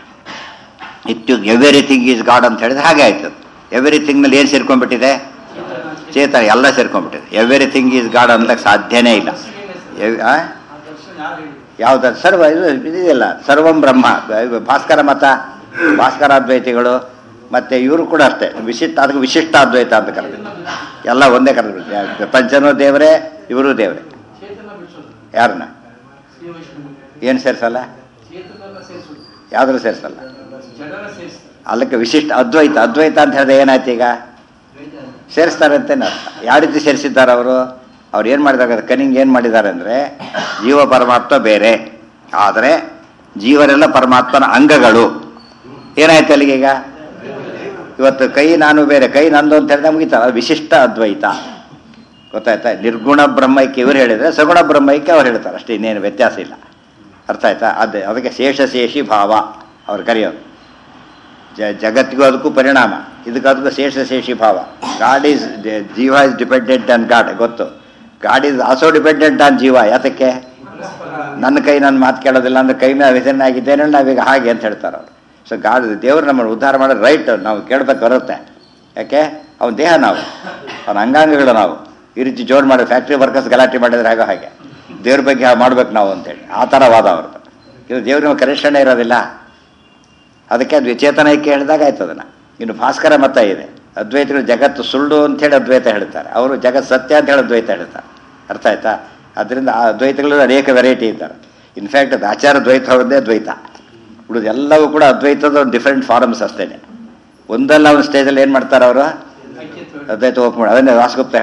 A: ಇತ್ತು ಎವ್ರಿಥಿಂಗ್ ಈಸ್ ಗಾಡ್ ಅಂತ ಹೇಳಿದ್ರೆ ಹಾಗೆ ಆಯ್ತದೆ ಎವ್ರಿಥಿಂಗ್ನಲ್ಲಿ ಏನು ಸೇರ್ಕೊಂಡ್ಬಿಟ್ಟಿದೆ ಚೇತನ ಎಲ್ಲ ಸೇರ್ಕೊಂಡ್ಬಿಟ್ಟಿದೆ ಎವ್ರಿಥಿಂಗ್ ಈಸ್ ಗಾಡ್ ಅನ್ಲಕ್ಕೆ ಸಾಧ್ಯನೇ ಇಲ್ಲ ಎವ್- ಆ?
B: ಆ ದರ್ಶನ ಯಾರು ಹೇಳಿದ್ರು
A: ಯಾವ್ದು ಸರ್ವ ಇದು ಇದೆಯಲ್ಲ ಸರ್ವಂ ಬ್ರಹ್ಮ ಇದು ಭಾಸ್ಕರ ಮತ ಭಾಸ್ಕರಾದ್ವೈತಿಗಳು ಮತ್ತೆ ಇವರು ಕೂಡ ಅಷ್ಟೇ ವಿಶಿಷ್ಟ ಅದಕ್ಕೆ ವಿಶಿಷ್ಟ ಅದ್ವೈತ ಅಂತ ಕರೆದು ಎಲ್ಲ ಒಂದೇ ಕರೆದು ಪಂಚನೂ ದೇವರೇ ಇವರು ದೇವರೇ
B: ಚೇತನ ಬಿಡಿಸೋದು
A: ಯಾರನ್ನ
B: ಶ್ರೀ ವೈಷ್ಣವ
A: ಏನು ಸೇರಿಸಲ್ಲ
B: ಚೇತನ ಸೇರಿಸೋದು
A: ಯಾವ್ದು ಸೇರಿಸಲ್ಲ
B: ಜಡರ ಸೇರಿಸ್ತಾರೆ
A: ಅಲ್ಲಕ್ಕೆ ವಿಶಿಷ್ಟ ಅದ್ವೈತ ಅದ್ವೈತ ಅಂತ ಹೇಳಿದ್ರೆ ಏನಾಯ್ತು ಈಗ ಸೇರಿಸ್ತಾರೆ ಅಂತೇನೆ ಅರ್ಥ ಯಾವ ರೀತಿ ಸೇರಿಸಿದ್ದಾರೆ ಅವರು ಅವ್ರು ಏನು ಮಾಡಿದ್ದಾರೆ ಕನಿಂಗ್ ಏನು ಮಾಡಿದ್ದಾರೆ ಅಂದರೆ ಜೀವ ಪರಮಾತ್ಮ ಬೇರೆ ಆದರೆ ಜೀವರೆಲ್ಲ ಪರಮಾತ್ಮನ ಅಂಗಗಳು ಏನಾಯ್ತು ಅಲ್ಲಿಗೆ ಈಗ ಇವತ್ತು ಕೈ ನಾನು ಬೇರೆ ಕೈ ನಂದು ಅಂತ ಹೇಳಿದ್ರೆ ಮುಗಿತಾರೆ ಅದು ವಿಶಿಷ್ಟ ಅದ್ವೈತ ಗೊತ್ತಾಯ್ತಾ ನಿರ್ಗುಣ ಬ್ರಹ್ಮೈಕ್ಯ ಇವರು ಹೇಳಿದರೆ ಸಗುಣ ಬ್ರಹ್ಮೈಕ್ಯ ಅವ್ರು ಹೇಳ್ತಾರೆ ಅಷ್ಟೇ ಇನ್ನೇನು ವ್ಯತ್ಯಾಸ ಇಲ್ಲ ಅರ್ಥ ಆಯ್ತಾ ಅದೇ ಅದಕ್ಕೆ ಶೇಷಶೇಷಿ ಭಾವ ಅವ್ರು ಕರೆಯೋದು ಜ ಜಗತ್ತಿಗೂ ಅದಕ್ಕೂ ಪರಿಣಾಮ ಇದಕ್ಕೆ ಅದಕ್ಕೂ ಶೇಷಶೇಷಿ ಭಾವ ಗಾಡ್ ಈಸ್ ಜೀವ ಇಸ್ ಡಿಪೆಂಡೆಂಟ್ ಆನ್ ಗಾಡ್ ಗೊತ್ತು God is also dependent on ಜೀವ ಯಾತಕ್ಕೆ ನನ್ನ ಕೈ ನನ್ನ ಮಾತು ಕೇಳೋದಿಲ್ಲ ಅಂದ್ರೆ ಕೈ ಮೇಲೆ ವ್ಯಸನ ಆಗಿದ್ದೇನೆ ನಾವೀಗ ಹಾಗೆ ಅಂತ ಹೇಳ್ತಾರೆ ಅವರು ಸೊ ಗಾಡ್ ದೇವರು ನಮ್ಮನ್ನು ಉದ್ಧಾರ ಮಾಡೋದು ರೈಟ್ ನಾವು ಕೇಳ್ಬೇಕು ಬರುತ್ತೆ ಯಾಕೆ ಅವನ ದೇಹ ನಾವು ಅವನ ಅಂಗಾಂಗಗಳು ನಾವು ಈ ರೀತಿ ಜೋಡ್ ಮಾಡಿ ಫ್ಯಾಕ್ಟ್ರಿ ವರ್ಕರ್ಸ್ ಗಲಾಟೆ ಮಾಡಿದ್ರೆ ಹಾಗೆ ಹಾಗೆ ದೇವ್ರ ಬಗ್ಗೆ ಹಾಗೆ ಮಾಡ್ಬೇಕು ನಾವು ಅಂತೇಳಿ ಆ ಥರ ವಾದ ಅವ್ರದ್ದು ಇದು ದೇವ್ರಿಗೆ ಕನಿಷ್ಠನೇ ಇರೋದಿಲ್ಲ ಅದಕ್ಕೆ ಅದು ವಿಚೇತನಕ್ಕೆ ಹೇಳಿದಾಗ ಆಯ್ತು ಅದನ್ನು ಇನ್ನು ಭಾಸ್ಕರ ಮತ ಇದೆ ಅದ್ವೈತಗಳು ಜಗತ್ತು ಸುಳ್ಳು ಅಂತೇಳಿ ಅದ್ವೈತ ಹೇಳ್ತಾರೆ ಅವರು ಜಗತ್ ಸತ್ಯ ಅಂತ ಹೇಳಿ ಅದ್ವೈತ ಹೇಳ್ತಾರೆ ಅರ್ಥ ಆಯ್ತಾ ಅದರಿಂದ ಆ ಅದ್ವೈತಗಳು ಅನೇಕ ವೆರೈಟಿ ಇದ್ದಾರೆ ಇನ್ಫ್ಯಾಕ್ಟ್ ಅದು ಆಚಾರ ದ್ವೈತ ಒಂದೇ ದ್ವೈತ ಉಳಿದು ಎಲ್ಲವೂ ಕೂಡ ಅದ್ವೈತದ ಒಂದು ಡಿಫ್ರೆಂಟ್ ಫಾರಮ್ಸ್ ಅಷ್ಟೇನೆ ಒಂದಲ್ಲ ಒಂದು ಸ್ಟೇಜಲ್ಲಿ ಏನು ಮಾಡ್ತಾರೆ ಅವರು
B: ಐಕ್ಯತ್ವ
A: ಅದ್ವೈತ ಓಪನ್ ಮಾಡಿ ಅದನ್ನೇ ವಾಸಗುಪ್ತ ಹೇಳ್ತಾರೆ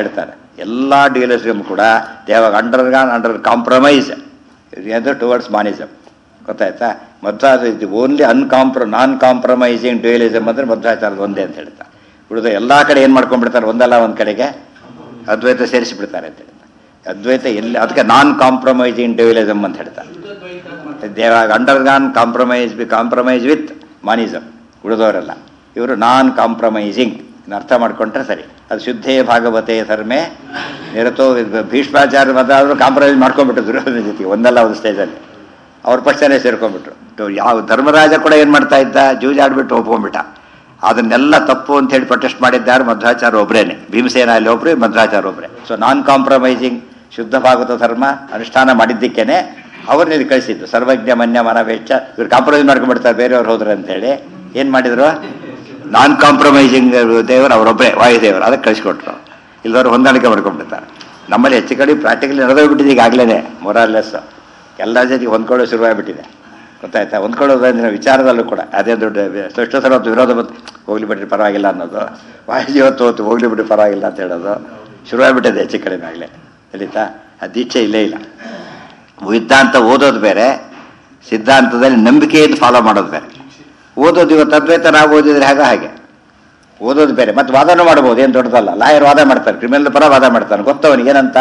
A: ಎಲ್ಲ ಡ್ಯೂಯಲಿಸಮ್ ಕೂಡ they have undergone under compromise ಅದು ಟುವರ್ಡ್ಸ್ ಮಾನಿಸಮ್ ಗೊತ್ತಾಯ್ತಾ ಮಧ್ವಾಚಾರ ಇದು ಓನ್ಲಿ ಅನ್ಕಾಂಪ್ರ ನಾನ್ ಕಾಂಪ್ರಮೈಸಿಂಗ್ ಡ್ಯೂಯಲಿಸಮ್ ಅಂದರೆ ಮಧ್ವಾಚಾರದ ಒಂದೇ ಅಂತ ಹೇಳ್ತಾ ಉಳಿದ ಎಲ್ಲ ಕಡೆ ಏನು ಮಾಡ್ಕೊಂಡ್ಬಿಡ್ತಾರೆ ಒಂದಲ್ಲ ಒಂದು ಕಡೆಗೆ ಅದ್ವೈತ ಸೇರಿಸಿಬಿಡ್ತಾರೆ ಅಂತ ಹೇಳ್ತಾರೆ ಅದ್ವೈತ ಎಲ್ಲಿ ಅದಕ್ಕೆ ನಾನ್ ಕಾಂಪ್ರಮೈಸಿಂಗ್ ಡ್ಯೂಯಲಿಸಮ್ ಅಂತ ಹೇಳ್ತಾರೆ ದೇವ undergone compromise be compromise with monism ಉಳಿದವರೆಲ್ಲ ಇವರು ನಾನ್ ಕಾಂಪ್ರಮೈಸಿಂಗ್ ಅರ್ಥ ಮಾಡ್ಕೊಂಡ್ರೆ ಸರಿ ಅದು ಶುದ್ಧೇ ಭಾಗವತೆ ಧರ್ಮೆ ನಿರತೋ ಭೀಷ್ಮಾಚಾರ್ಯ ಮಾತ್ರ ಆದರೂ ಕಾಂಪ್ರಮೈಸ್ ಮಾಡ್ಕೊಂಡ್ಬಿಟ್ರು ದುರ್ಯೋಧನ ಜೊತೆಗೆ ಒಂದಲ್ಲ ಒಂದು ಸ್ಟೇಜಲ್ಲಿ ಅವ್ರ ಪಕ್ಷನೇ ಸೇರ್ಕೊಂಡ್ಬಿಟ್ರು ಯಾವ ಧರ್ಮರಾಜ ಕೂಡ ಏನು ಮಾಡ್ತಾ ಇದ್ದ ಜೂಜಾಡ್ಬಿಟ್ಟು ಒಪ್ಕೊಂಡ್ಬಿಟ್ಟ ಅದನ್ನೆಲ್ಲ ತಪ್ಪು ಅಂತ ಹೇಳಿ ಪ್ರೊಟೆಸ್ಟ್ ಮಾಡಿದ್ದಾರೆ ಮಧ್ವಾಚಾರ್ಯ ಒಬ್ಬರೇನೆ ಭೀಮಸೇನ ಅಲ್ಲಿ ಒಬ್ಬರು ಮಧ್ವಾಚಾರ್ಯ ಒಬ್ಬರೇ ಸೊ ನಾನ್ ಕಾಂಪ್ರಮೈಸಿಂಗ್ ಶುದ್ಧ ಭಾಗವತ ಧರ್ಮ ಅನುಷ್ಠಾನ ಮಾಡಿದ್ದಕ್ಕೇನೆ ಅವ್ರನ್ನ ಇದು ಕಳಿಸಿದ್ದು ಸರ್ವಜ್ಞ ಮನ್ಯ ಮನವೇಚ್ಛ ಇವ್ರು ಕಾಂಪ್ರಮೈಸ್ ಮಾಡ್ಕೊಂಡ್ಬಿಡ್ತಾರೆ ಬೇರೆಯವ್ರು ಹೋದ್ರೆ ಅಂತೇಳಿ ಏನು ಮಾಡಿದ್ರು ನಾನ್ ಕಾಂಪ್ರಮೈಸಿಂಗ್ ದೇವರು ಅವರೊಬ್ಬರೇ ವಾಯುದೇವರು ಅದಕ್ಕೆ ಕಳಿಸ್ಕೊಟ್ರು ಇಲ್ಲದವ್ರು ಹೊಂದಾಣಿಕೆ ಮಾಡ್ಕೊಂಡ್ಬಿಡ್ತಾರೆ ನಮ್ಮಲ್ಲಿ ಹೆಚ್ಚು ಕಡೆ ಪ್ರಾಕ್ಟಿಕಲಿ ನಡೆದೋಗ್ಬಿಟ್ಟಿದೆ ಈಗಾಗಲೇ ಮೊರಾಲೆಸ್ ಎಲ್ಲ ಜೊತೆಗೆ ಹೊಂದ್ಕೊಳ್ಳೋ ಶುರುವಾಗ್ಬಿಟ್ಟಿದೆ ಗೊತ್ತಾಯ್ತಾ ಹೊಂದ್ಕೊಳ್ಳೋದು ಅಂದ್ರೆ ವಿಚಾರದಲ್ಲೂ ಕೂಡ ಅದೇ ದೊಡ್ಡ ಎಷ್ಟು ಸಲ ಹೊತ್ತು ವಿರೋಧ ಬಂತು ಹೋಗ್ಲಿ ಬಿಟ್ರಿ ಪರವಾಗಿಲ್ಲ ಅನ್ನೋದು ವಾಯುಜಿ ಹೊತ್ತು ಹೊತ್ತು ಹೋಗ್ಲಿ ಬಿಟ್ರಿ ಪರವಾಗಿಲ್ಲ ಅಂತ ಹೇಳೋದು ಶುರುವಾಗ್ಬಿಟ್ಟಿದೆ ಹೆಚ್ಚು ಕಡಿಮೆ ಆಗಲೇ ತಿಳಿತಾ ಆ ದೀಕ್ಷೆ ಇಲ್ಲೇ ಇಲ್ಲ ಸಿದ್ಧಾಂತ ಓದೋದು ಬೇರೆ ಸಿದ್ಧಾಂತದಲ್ಲಿ ನಂಬಿಕೆಯನ್ನು ಫಾಲೋ ಮಾಡೋದು ಬೇರೆ ಓದೋದು ಇವತ್ತು ಅದ್ವೈತ ನಾವು ಓದಿದ್ರೆ ಹಾಗೆ ಹಾಗೆ ಓದೋದು ಬೇರೆ ಮತ್ತೆ ವಾದನೂ ಮಾಡ್ಬೋದು ಏನು ದೊಡ್ಡದಲ್ಲ ಲಾಯರ್ ವಾದ ಮಾಡ್ತಾರೆ ಕ್ರಿಮಿನಲ್ ಪರ ವಾದ ಮಾಡ್ತಾನೆ ಗೊತ್ತವನಿಗೆ ಏನಂತ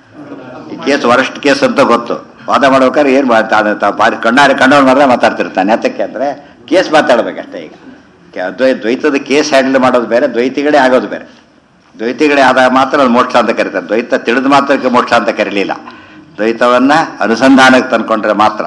A: ಈ ಕೇಸ್ ವರಸ್ಟ್ ಕೇಸ್ ಅಂತ ಗೊತ್ತು ವಾದ ಮಾಡ್ಬೇಕಾದ್ರೆ ಏನು ಮಾಡ್ತಾನೆ ತಾ- ಬಾರಿ ಕಣ್ಣಾರೆ ಕಣ್ಣವ್ರು ಮಾತ್ರ ಮಾತಾಡ್ತಿರ್ತಾನೆ ಯಾತಕ್ಕೆ ಅಂದರೆ ಕೇಸ್ ಮಾತಾಡ್ಬೇಕಷ್ಟೇ ಈಗ ಕೆ- ದ್ವೈ ದ್ವೈತದ ಕೇಸ್ ಹ್ಯಾಂಡಲ್ ಮಾಡೋದು ಬೇರೆ ದ್ವೈತಿಗಳೇ ಆಗೋದು ಬೇರೆ ದ್ವೈತಿಗಳೇ ಆದಾಗ ಮಾತ್ರ ಅದು ಮೋಕ್ಷ ಅಂತ ಕರೀತಾರೆ ದ್ವೈತ ತಿಳಿದು ಮಾತ್ರಕ್ಕೆ ಮೋಕ್ಷ ಅಂತ ಕರೀಲಿಲ್ಲ ದ್ವೈತವನ್ನ ಅನುಸಂಧಾನಕ್ಕೆ ತಂದ್ಕೊಂಡ್ರೆ ಮಾತ್ರ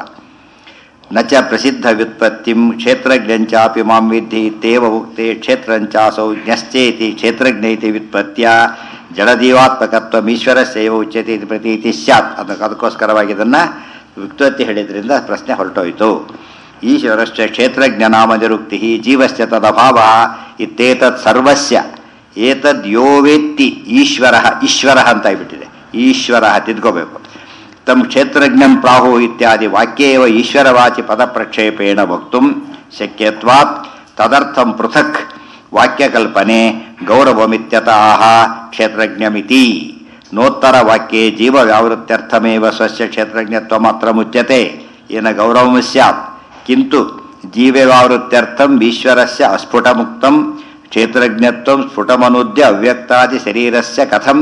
A: ನಚ ಪ್ರಸಿದ್ಧ ವ್ಯುತ್ಪತ್ತಿಂ ಕ್ಷೇತ್ರಜ್ಞಂಚಾಪಿ ಮಾಂ ವಿದ್ಧಿ ತೇವ ಉಕ್ತೆ ಕ್ಷೇತ್ರಂಚಾಸೌ ಜ್ಞಶ್ಚೇತಿ ಕ್ಷೇತ್ರಜ್ಞೈತಿ ವ್ಯುತ್ಪತ್ಯ ಜಡದೀವಾತ್ಮಕತ್ವ ಈಶ್ವರಸ್ಯೈವ ಉಚ್ಯತೆ ಇತಿ ಪ್ರತೀತಿ ಸ್ಯಾತ್ ಅದಕ್ಕೆ ಅದಕ್ಕೋಸ್ಕರವಾಗಿ ಇದನ್ನು ವ್ಯುತ್ಪತ್ತಿ ಹೇಳಿದ್ರಿಂದ ಪ್ರಶ್ನೆ ಹೊರಟೋಯ್ತು ಈಶ್ವರಶ್ಚ ಕ್ಷೇತ್ರಜ್ಞನಾಮ ನಿರುಕ್ತಿ ಜೀವಶ್ಚ ತದಭಾವ ಇತ್ತೇತತ್ ಸರ್ವಸ್ಯ ಏತದ್ ಯೋ ವೇತ್ತಿ ಈಶ್ವರ ಈಶ್ವರ ಅಂತ ಆಗ್ಬಿಟ್ಟಿದೆ ಈಶ್ವರ ತಿದ್ಕೋಬೇಕು ತಮ್ ಕ್ಷೇತ್ರಜ್ಞಂ ಪ್ರಾಹು ಇತ್ಯಾದಿ ವಾಕ್ಯೇವ ಈಶ್ವರವಾಚಿ ಪದಪ್ರಕ್ಷೇಪೇಣ ವಕ್ತು ಶಕ್ಯತ್ವಾತ್ ತದರ್ಥಂ ಪೃಥಕ್ ವಾಕ್ಯಕಲ್ಪನೆ ಗೌರವಮಿತ್ಯತಃ ಕ್ಷೇತ್ರಜ್ಞಮಿತಿ ನೋತ್ತರ ವಾಕ್ಯೆ ಜೀವ ವ್ಯಾವೃತ್ಯರ್ಥಮೇವ ಸ್ವಸ್ಯ ಕ್ಷೇತ್ರಜ್ಞತ್ವ ಮಾತ್ರ ಮುಚ್ಯತೆ ಏನ ಗೌರವಂ ಸ್ಯಾತ್ ಕಿಂತು ಜೀವ್ಯವ್ಯಾವೃತ್ಯರ್ಥಂ ಈಶ್ವರಸ್ಯ ಅಸ್ಫುಟಮುಕ್ತಂ ಕ್ಷೇತ್ರಜ್ಞತ್ವಂ ಸ್ಫುಟಮನುದ್ಯ ಅವ್ಯಕ್ತಾದಿ ಶರೀರಸ್ಯ ಕಥಂ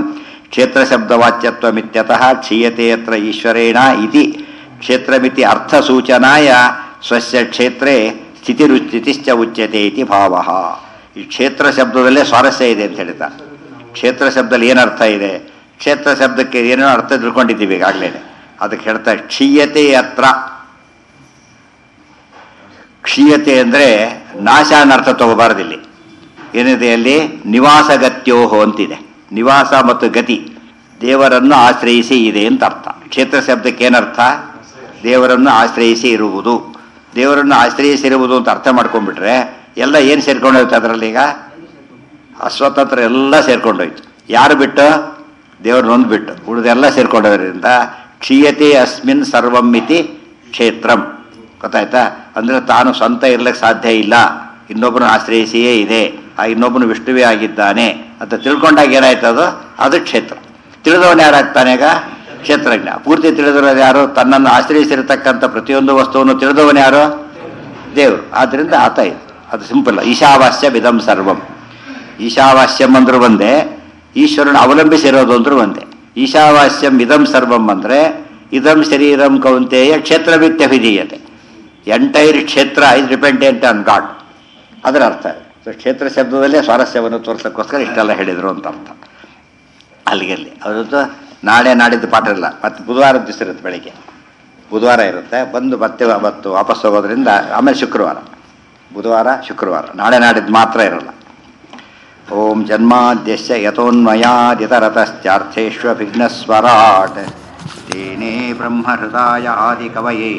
A: ಕ್ಷೇತ್ರಶಬ್ದವಾಚ್ಯತ್ವಮಿತ್ಯತಃ ಕ್ಷೀಯತೆ ಯತ್ರ ಈಶ್ವರೇಣ ಇತಿ ಕ್ಷೇತ್ರಮಿತಿ ಅರ್ಥಸೂಚನಾಯ ಸ್ವಸ್ಯ ಕ್ಷೇತ್ರೇ ಸ್ಥಿತಿರು ಸ್ಥಿತಿಶ್ಚ ಉಚ್ಯತೆ ಇತಿ ಭಾವ ಈ ಕ್ಷೇತ್ರ ಶಬ್ದದಲ್ಲೇ ಸ್ವಾರಸ್ಯ ಇದೆ ಅಂತ ಹೇಳ್ತಾರೆ ಕ್ಷೇತ್ರ ಶಬ್ದದಲ್ಲಿ ಏನು ಅರ್ಥ ಇದೆ ಕ್ಷೇತ್ರ ಶಬ್ದಕ್ಕೆ ಏನೇನೋ ಅರ್ಥ ತಿಳ್ಕೊಂಡಿದ್ದೀವಿ ಈಗಾಗಲೇ ಅದಕ್ಕೆ ಹೇಳ್ತಾರೆ ಕ್ಷೀಯತೆ ಅತ್ರ ಕ್ಷೀಯತೆ ಅಂದರೆ ನಾಶ ಅನ್ನೋ ಅರ್ಥ ತಗೋಬಾರ್ದಿಲ್ಲಿ ಏನಿದೆ ಅಲ್ಲಿ ನಿವಾಸಗತ್ಯೋಹೋ ಅಂತಿದೆ ನಿವಾಸ ಮತ್ತು ಗತಿ ದೇವರನ್ನು ಆಶ್ರಯಿಸಿ ಇದೆ ಅಂತ ಅರ್ಥ ಕ್ಷೇತ್ರ ಶಬ್ದಕ್ಕೆ ಏನರ್ಥ ದೇವರನ್ನು ಆಶ್ರಯಿಸಿ ಇರುವುದು ದೇವರನ್ನು ಆಶ್ರಯಿಸಿರುವುದು ಅಂತ ಅರ್ಥ ಮಾಡ್ಕೊಂಡ್ಬಿಟ್ರೆ ಎಲ್ಲ ಏನು ಸೇರ್ಕೊಂಡೋಯ್ತು ಅದರಲ್ಲಿ ಈಗ ಅಸ್ವತಂತ್ರ ಎಲ್ಲ ಸೇರ್ಕೊಂಡೋಯ್ತು ಯಾರು ಬಿಟ್ಟು ದೇವ್ರನ್ನೊಂದು ಬಿಟ್ಟು ಉಳಿದೆಲ್ಲ ಸೇರ್ಕೊಂಡೋದ್ರಿಂದ ಕ್ಷೀಯತೆ ಅಸ್ಮಿನ್ ಸರ್ವಂ ಇತಿ ಕ್ಷೇತ್ರಂ ಗೊತ್ತಾಯ್ತಾ ಅಂದರೆ ತಾನು ಸ್ವಂತ ಇರ್ಲಿಕ್ಕೆ ಸಾಧ್ಯ ಇಲ್ಲ ಇನ್ನೊಬ್ಬನ ಆಶ್ರಯಿಸಿಯೇ ಇದೆ ಆ ಇನ್ನೊಬ್ಬನು ವಿಷ್ಣುವೇ ಆಗಿದ್ದಾನೆ ಅಂತ ತಿಳ್ಕೊಂಡಾಗ ಏನಾಯ್ತು ಅದು ಅದು ಕ್ಷೇತ್ರ ತಿಳಿದವನು ಯಾರಾಗ್ತಾನೆ ಈಗ ಕ್ಷೇತ್ರಜ್ಞ ಪೂರ್ತಿ ತಿಳಿದಿರೋದು ಯಾರು ತನ್ನನ್ನು ಆಶ್ರಯಿಸಿರತಕ್ಕಂಥ ಪ್ರತಿಯೊಂದು ವಸ್ತುವನ್ನು ತಿಳಿದವನು ಯಾರು ದೇವರು ಆದ್ದರಿಂದ ಆತ ಇದು ಅದು ಸಿಂಪಲ್ ಈಶಾವಾಸ್ಯ ವಿಧಂ ಸರ್ವಂ ಈಶಾವಾಸ್ಯಂ ಅಂದ್ರೂ ಒಂದೇ ಈಶ್ವರನ ಅವಲಂಬಿಸಿರೋದು ಅಂದ್ರೂ ಒಂದೇ ಈಶಾವಾಸ್ಯಂ ಇದಂ ಸರ್ವಂ ಅಂದರೆ ಇದಂ ಶರೀರಂ ಕೌಂತೆಯ ಕ್ಷೇತ್ರವಿತ್ಯಭಿಧೀಯತೆ ಎಂಟೈರ್ ಕ್ಷೇತ್ರ ಇಸ್ ಡಿಪೆಂಡೆಂಟ್ ಆನ್ ಗಾಡ್ ಅದರ ಅರ್ಥ ಸೊ ಕ್ಷೇತ್ರ ಶಬ್ದದಲ್ಲೇ ಸ್ವಾರಸ್ಯವನ್ನು ತೋರ್ಸೋಕ್ಕೋಸ್ಕರ ಇಷ್ಟೆಲ್ಲ ಹೇಳಿದರು ಅಂತ ಅರ್ಥ ಅಲ್ಲಿಗೆ ಅಲ್ಲಿ ಅವತ್ತು ನಾಳೆ ನಾಡಿದ್ದು ಪಾಠ ಇಲ್ಲ ಮತ್ತು ಬುಧವಾರ ದಿವಸ ಇರುತ್ತೆ ಬೆಳಿಗ್ಗೆ ಬುಧವಾರ ಇರುತ್ತೆ ಬಂದು ಮತ್ತೆ ಅವತ್ತು ವಾಪಸ್ ಹೋಗೋದ್ರಿಂದ ಆಮೇಲೆ ಶುಕ್ರವಾರ ಬುಧವಾರ ಶುಕ್ರವಾರ ನಾಳೆ ನಾಡಿದ್ದು ಮಾತ್ರ ಇರಲ್ಲ ಓಂ ಜನ್ಮಾದ್ಯಸ್ಯ ಯಥೋನ್ಮಯಾದಿತರತಶ್ಚಾರ್ಥೇಷ್ವಭಿಘ್ನಸ್ವರಾಟ್ ತೇನೇ ಬ್ರಹ್ಮಹೃದಾಯ ಆದಿಕವಯೇ